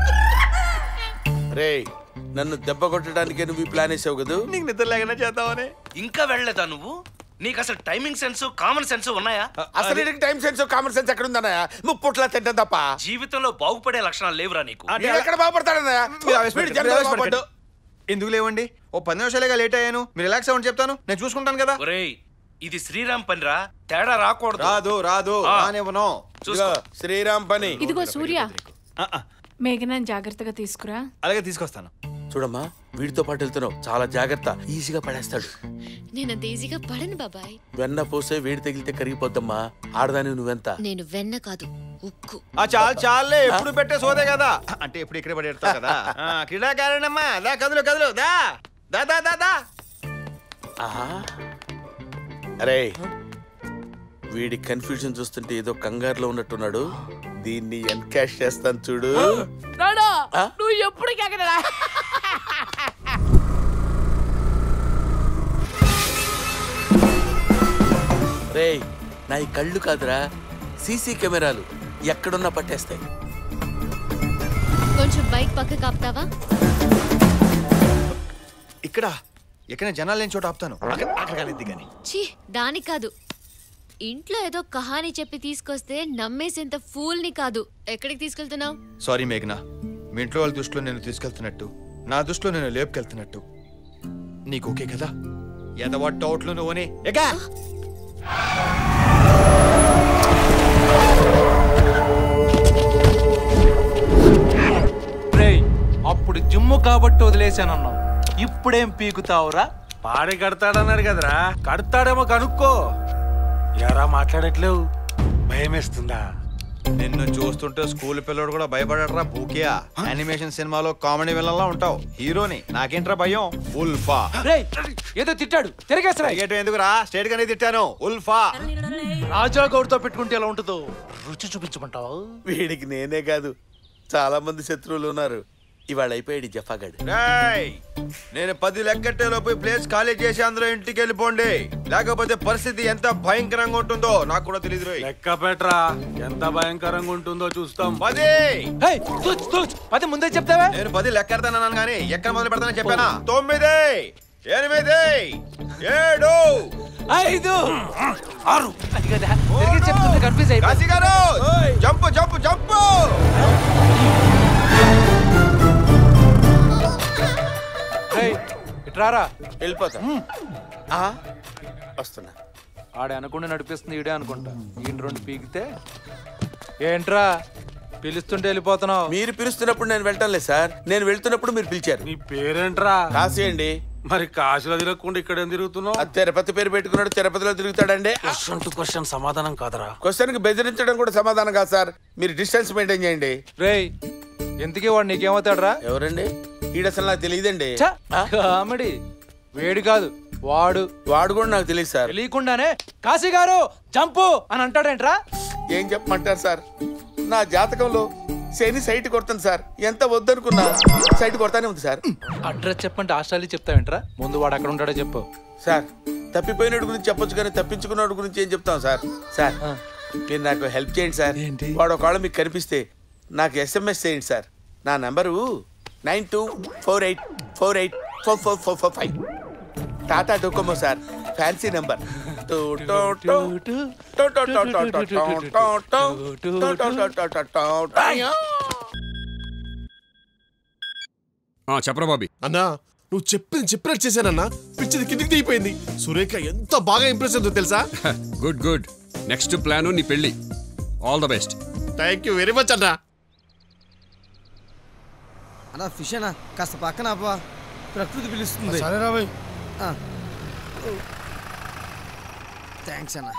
రేయ్ నన్ను దెబ్బ కొట్టడానికి నువ్వు ఈ ప్లాన్ వేసావు కదా నీకు నిద్ర లేకుండా చేద్దామని ఇంకా వెళ్ళలేదా నువ్వు నీకు అసలు టైమింగ్ సెన్స్ కామన్ సెన్స్ ఉన్నాయా అసలు నీకు టైం సెన్స్ కామన్ సెన్స్ ఎక్కడ ఉందన్నయ్య ముప్పుట్లా తింటాం తప్ప జీవితంలో బాగుపడే లక్షణాలు లేవురా నీకు వీడు ఎక్కడ బాగుపడతాడన్నయ్య మీరు ఆవేశపడకండి, వీడు జన్మలో మీరు ఆవేశపడకండి. బాగుపడ్డు. ఎందుకు లేవండి ఓ పది నిమిషాలుగా లేట్ అయ్యాను మీరు రిలాక్స్ అవ్వండి చెప్తాను నేను చూసుకుంటాను కదా ఒరేయ్ ఇది శ్రీరామ్ పనిరా తేడా రాకూడదు రాదు రాదు ఆ. రానివ్వను ఇదిగో, శ్రీరామ్ పని ఇదిగో సూర్య మేఘనాన్ని జాగ్రత్తగా తీసుకురా అలాగే తీసుకొస్తాను చూడమ్మా వీడితో పాటు వెళ్తున్నావు చాలా జాగ్రత్త ఈజీగా పడేస్తాడు నేను అంత ఈజీగా పడను బాబాయ్ వెన్న పోసే వేడి తగిలితే కరిగిపోద్దమ్మా ఆడదాని నువ్వెంత నేను వెన్న కాదు ఉక్కు ఆ చాలు చాలే ఎప్పుడు పెట్టే సోదే కదా అంటే ఎప్పుడు ఇక్కడే పడేస్తావు కదా ఆ, క్రీడాకారణమ్మా దా కదులు కదులు దా దా దా దా దా ఆహా అరే వీడి కన్ఫ్యూజన్ చూస్తుంటే ఏదో కంగారులో ఉన్నట్టున్నాడు దీన్ని ఎన్కాష్ చేస్తాను చూడు నానా నువ్వు ఎప్పుడు కేకడా రేయ్ నా ఈ కళ్ళు కాదురా సీసీ కెమెరాలు ఎక్కడున్నా పట్టేస్తాయి కొంచెం బైక్ పక్క కాపుతావా ఇక్కడ ఎక్కడ జనాలు లేని చోట ఆపుతాను అక్కడ అక్కడ కలిద్ది కానీ ఛీ దానికి కాదు ఇంట్లో ఏదో కహాని చెప్పి తీసుకొస్తే నమ్మేసేంత ఫూల్ని కాదు ఎక్కడికి తీసుకెళ్తున్నావు సారీ మేఘనా మీ ఇంట్లో వాళ్ళ దృష్టిలో నేను తీసుకెళ్తున్నట్టు నా దృష్టిలో నేను లేపుకెళ్తున్నట్టు నీకు ఓకే కదా ఎదవా డౌట్లు నువ్వుని ఎగా రేయ్ అప్పుడు జిమ్ము కాబట్టి వదిలేశానన్నావు ఇప్పుడేం పీకుతావురా పాడి కడతాడన్నాడు కదరా కడతాడేమో కనుక్కో ఎరా మాట్లాడట్లేవు భయమేస్తుందా నిన్ను చూస్తుంటే స్కూల్ పిల్లడు కూడా భయపడరా భూకియా యానిమేషన్ సినిమాలో కామెడీ విలన్లా ఉంటావు హీరోని నాకేంట్రా భయం ఉల్ఫా రేయ్ ఏదో తిట్టాడు తిరిగేసరా తిరిగేయటం ఎందుకురా స్ట్రేట్ గానే తిట్టాను ఉల్ఫా రాజా గౌడ్తో పెట్టుకుంటే ఎలా ఉంటుందో రుచి చూపించమంటావు వీడికి నేనే కాదు చాలా మంది శత్రువులు ఉన్నారు ఇవాళ అయిపోయాడు ఈ జఫాగాడు రేయ్ నేను పది లెక్కట్టే లోపు ప్లేస్ ఖాళీ చేసి అందరూ ఇంటికి వెళ్ళిపోండి లేకపోతే పరిస్థితి ఎంత భయంకరంగా ఉంటుందో నాకు కూడా తెలియదు రోయ్ లెక్క పెట్టరా ఎంత భయంకరంగా ఉంటుందో చూస్తాం పది పది ముందే చెప్తావా నేను పది లెక్కెడతానన్నాను కానీ ఎక్కడ మొదలు పెడతానని చెప్పానా తొమ్మిది ఎనిమిది ఏడు ఐదు ఆరు అది కదా తిరిగి చెప్తుంటే కన్ఫ్యూజ్ అయిపోయి కాశీ గారు జంపు జంపు జంపు ఇట్రారా వెళ్ళిపోతా ఆ, వస్తున్నా ఆడే అనుకుంటే నడిపిస్తుంది ఈడే అనుకుంటా ఈయన రెండు పీకితే ఏంట్రా పిలుస్తుంటే వెళ్ళిపోతున్నావు మీరు పిలుస్తున్నప్పుడు నేను వెళ్ళటం లేదు సార్ నేను వెళ్తున్నప్పుడు మీరు పిలిచారు నీ పేరేంట్రా కాశీ అండి మరి కాశీలో తిరగకుండా ఇక్కడ ఏం తిరుగుతున్నావు అది తిరుపతి పేరు పెట్టుకున్నాడు తిరుపతిలో తిరుగుతాడండి క్వశ్చన్ టు క్వశ్చన్ సమాధానం కాదరా క్వశ్చన్ కి బెదిరించడం కూడా సమాధానం కాదు సార్ మీరు డిస్టెన్స్ మెయింటైన్ చేయండి రేయ్ ఎంతకీ వాడు నీకేమవుతాడురా ఎవరండి ఈడ అసలు నాకు తెలియదండి కామెడీ వేడి కాదు వాడు వాడు కూడా నాకు తెలియదు సార్ తెలియకుండానే కాశీ గారు జంపు అని అంటాడేంట్రా ఏం చెప్పమంటారు సార్ నా జాతకంలో శని సైట్ కొడుతుంది సార్ ఎంత వద్దనుకున్నా సైట్ కొడతానే ఉంది సార్ అడ్రస్ చెప్పంటే ఆస్ట్రేలియా చెప్తావేంట్రా ముందు వాడు అక్కడ ఉంటాడో చెప్పు సార్ తప్పిపోయినోడి గురించి చెప్పొచ్చు కానీ తప్పించుకున్నోడి గురించి ఏం చెప్తాం సార్ సార్ మీరు నాకు హెల్ప్ చేయండి సార్ వాడు ఒకవేళ మీకు కనిపిస్తే నాకు ఎస్ఎంఎస్ చేయండి సార్ నా number nine two four eight four eight four four four four five Tata Docomo sir fancy number ఆ, చెప్పరా బాబీ అన్నా నువ్వు చెప్పింది చెప్పినట్టు చేశానన్నా పిచ్చిది కిందికి దిగిపోయింది సురేఖ ఎంత బాగా ఇంప్రెస్ అయిందో తెలుసా గుడ్ గుడ్ నెక్స్ట్ ప్లాన్ నీ పెళ్లి all the best thank you very much అన్నా అన్నా ఫిష్ అన్నా కాస్త పక్కన అబ్బా ప్రకృతి పిలుస్తుంది సరే రాబోయ్ థ్యాంక్స్ అన్నా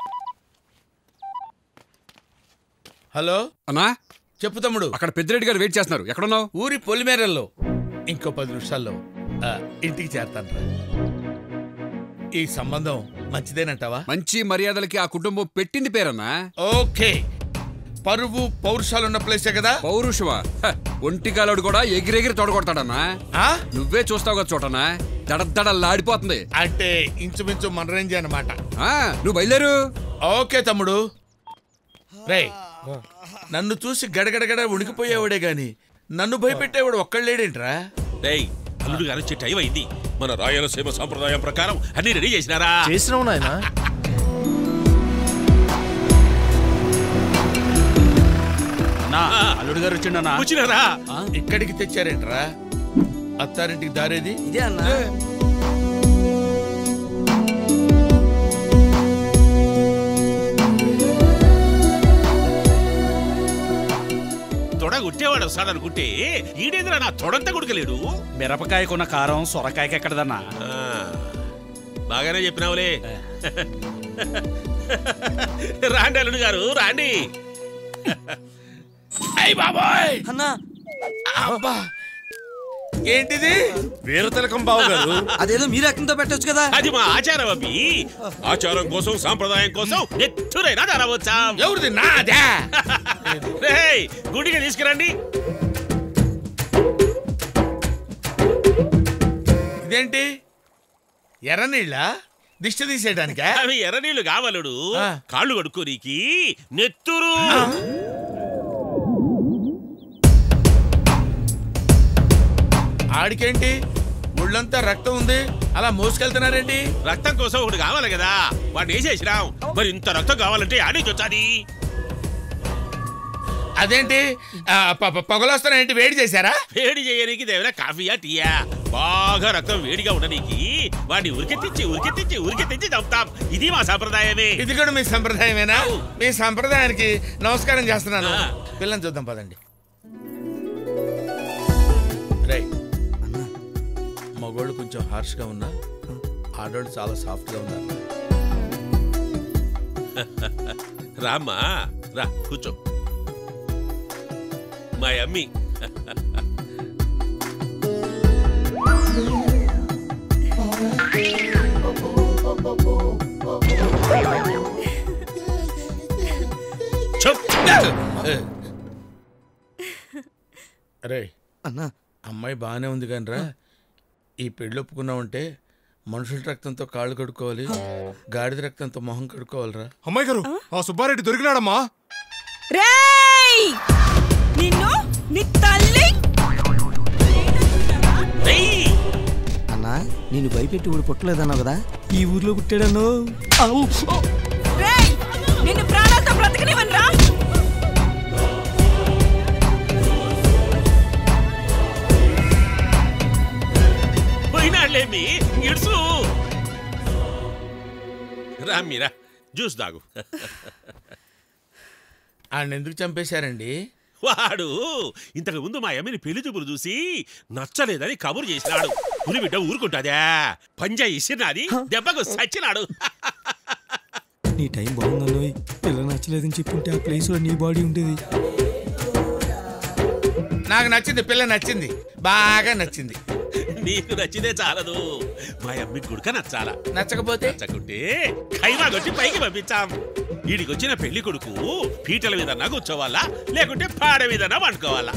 హలో అన్నా చెప్పు తమ్ముడు అక్కడ పెద్దిరెడ్డి గారు వెయిట్ చేస్తున్నారు ఎక్కడున్నావు ఊరి పొలిమేరల్లో ఇంకో పది నిమిషాల్లో ఆ, ఇంటికి చేరతాను రా ఈ సంబంధం మంచిదేనంటావా మంచి మర్యాదలకి ఆ కుటుంబం పెట్టింది పేరన్నా ఓకే పరువు పౌరుషాలున్న ప్లేసే కదా పౌరుషమా హ, ఒంటికాలోడు కూడా ఎగిరెగిరి తొడగొడతాడన్నా నువ్వే చూస్తావు కదా చోటనా దడదడలాడిపోతుంది అంటే ఇంచుమించు మన రేంజ్ అనమాట ఆ, నువ్వు బయలుదేరు ఓకే తమ్ముడు రే నన్ను చూసి గడగడగడ ఉడికిపోయేవాడే గాని నన్ను భయపెట్టేవాడు ఒక్కళ్ళేడేంట్రా డేయ్ అల్లుడు గారు వచ్చే టైం అయింది మన రాయలసీమ సాంప్రదాయం ప్రకారం అన్ని రెడీ చేసినారా చేసినావు నాయనా నా అల్లుడు గారు వచ్చిండనా వచ్చినారా ఇక్కడికి తెచ్చారేంట్రా అత్తారింటికి దారేది ఇదే అన్నా తొడ గుట్టేవాడు వస్తాడనుకుంటే ఈడేదిరా నా తొడంతా గుడకలేడు మిరపకాయకున్న కారం సొరకాయకి ఎక్కడదన్నా బాగానే చెప్పినావులే రాండి అల్లుడు గారు రాండి అయ్య బాబాయ్ అన్నా అబ్బా ఏంటిది వీర తిలకం బావు గారు అదేదో మీరు అక్కంతో పెట్టొచ్చు కదా అది మా ఆచారం అవి ఆచారం కోసం సాంప్రదాయం కోసం ఎత్తురైనా ధరవచ్చా ఎవరిది నాదే రేయ్, గుడికి తీసుకురండి ఇదేంటి ఎర్ర నీళ్ళ దిష్టి తీసేయడానికా అవి ఎర్ర నీళ్లు కావలుడు కాళ్ళు కడుక్కోనీకి నెత్తురు ఆడికేంటి ఒళ్ళంతా రక్తం ఉంది అలా మోసుకెళ్తున్నారేంటి రక్తం కోసం ఒకటి కావాలి కదా వాడిని వేసేసినాం మరి ఇంత రక్తం కావాలంటే ఆడేసి వచ్చాది అదేంటి ఆ, ప- ప- పొగలొస్తానేంటి వేడి చేశారా వేడి చేయడానికి దేవరా కాఫీయా టీయా బాగా రక్తం వేడిగా ఉండనీకి వాడిని ఉరికెత్తించి ఉరికెత్తించి ఉరికెత్తించి చంపుతాం ఇది మా సాంప్రదాయమే ఇది కూడా మీ సంప్రదాయమేనా మీ సంప్రదాయానికి నమస్కారం చేస్తున్నాను పిల్లని చూద్దాం పదండి రై మగోళ్ళు కొంచెం హార్ష్గా ఉన్నా ఆడోళ్ళు చాలా సాఫ్ట్గా ఉన్నారు రామ్మా రా కూర్చో మా అమ్మి అరే అన్నా అమ్మాయి బాగానే ఉంది కానీ రా ఈ పెళ్ళి ఒప్పుకున్నావంటే మనుషుల రక్తంతో కాళ్ళు కడుక్కోవాలి గాడిద రక్తంతో మొహం కడుక్కోవాలిరా అమ్మాయి గారు ఆ సుబ్బారెడ్డి దొరికినాడమ్మా రేయ్ నిన్ను నీ తల్లి అన్నా నేను భయపెట్టి ఊడి పుట్టలేదన్నావు కదా ఈ ఊర్లో పుట్టాడను రేయ్ నిన్ను ప్రాణాలతో బ్రతకనివ్వనురా పోయినాళ్ళేమి ఇడుసు రా మీరా జ్యూస్ తాగు ఆయన ఎందుకు చంపేశారండి వాడు ఇంతకు ముందు మా అమ్మని పెళ్లి చూపులు చూసి నచ్చలేదని కబురు చేసినాడు పులి బిడ్డ ఊరుకుంటాదా పంజా ఇసిరినాది దెబ్బకు సచ్చినాడు నీ టైం బాగుందన్నోయ్ పిల్ల నచ్చలేదని చెప్పుంటే ఆ ప్లేస్ లో నీ బాడీ ఉండేది నాకు నచ్చింది పిల్ల నచ్చింది బాగా నచ్చింది నీకు నచ్చితే చాలదు మా అమ్మి గుడక నచ్చాలా నచ్చకపోతే నచ్చకుంటే ఖైమా కొట్టి పైకి పంపించాం ఈడికొచ్చిన పెళ్లి కొడుకు పీటల మీద కూర్చోవాలా లేకుంటే పాడ మీద వండుకోవాలా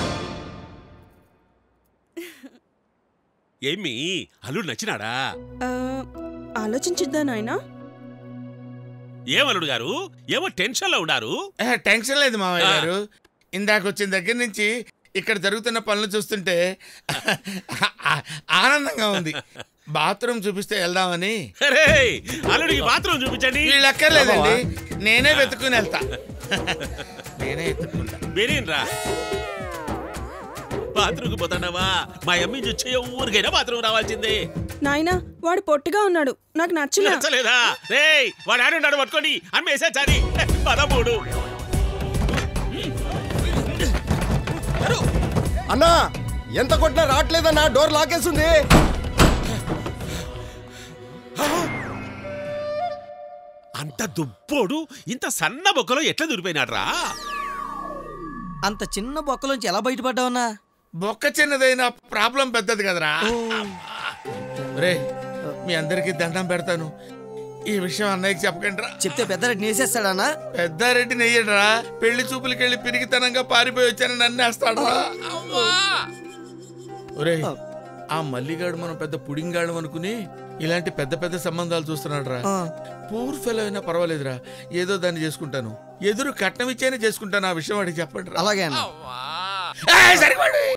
ఏమి అల్లుడు నచ్చినాడా ఆ, ఆలోచించిద్దా నాయనా ఏమల్లుడు గారు ఏమో టెన్షన్ లో ఉన్నారు టెన్షన్ లేదు మావయ్య గారు ఇందాక వచ్చిన దగ్గర నుంచి ఇక్కడ జరుగుతున్న పనులు చూస్తుంటే ఆ- ఆనందంగా ఉంది బాత్రూమ్ చూపిస్తే వెళ్దామని అరే అల్లుడికి బాత్రూమ్ చూపించండి వీళ్ళు ఎక్కర్లేదండి నేనే వెతుకుని వెళ్తా నేనే ఎత్తుకుంటా బెరీన్రా బాత్రూమ్కి పోతాడావా మా అమ్మి వచ్చే ఊరికైనా బాత్రూమ్ రావాల్సిందే నాయనా వాడు పొట్టిగా ఉన్నాడు నాకు నచ్చలే నచ్చలేదా రేయ్ వాడు ఆడున్నాడు పట్టుకొని అమ్మేసా చారి పదమూడు అన్నా ఎంత కొట్టినా రావట్లేదన్నా డోర్ లాకేస్తుంది అంత దుబ్బోడు ఇంత సన్న బొక్కలో ఎట్లా దూరిపోయినాడ్రా అంత చిన్న బొక్కలోంచి ఎలా బయటపడ్డావన్నా బొక్క చిన్నదైన ప్రాబ్లం పెద్దది కదరా రే మీ అందరికి దండం పెడతాను ఈ విషయం అన్నయ్యకి చెప్పకండి రా చెప్తే పెద్దరెడ్డి నేసేస్తాడన్నా పెద్దారెడ్డి నెయ్యడరా పెళ్లి చూపులకెళ్ళి పిరిగితనంగా పారిపోయి వచ్చానని నన్నేస్తాడరా ఒరే ఆ మల్లిగాడు మనం పెద్ద పుడింగాడు అనుకుని ఇలాంటి పెద్ద పెద్ద సంబంధాలు చూస్తున్నాడు రా పూర్ ఫెలో అయినా పర్వాలేదురా ఏదో దాన్ని చేసుకుంటాను ఎదురు కట్నం ఇచ్చైనా చేసుకుంటాను ఆ విషయం వాడికి చెప్పండి అలాగే సరిపడు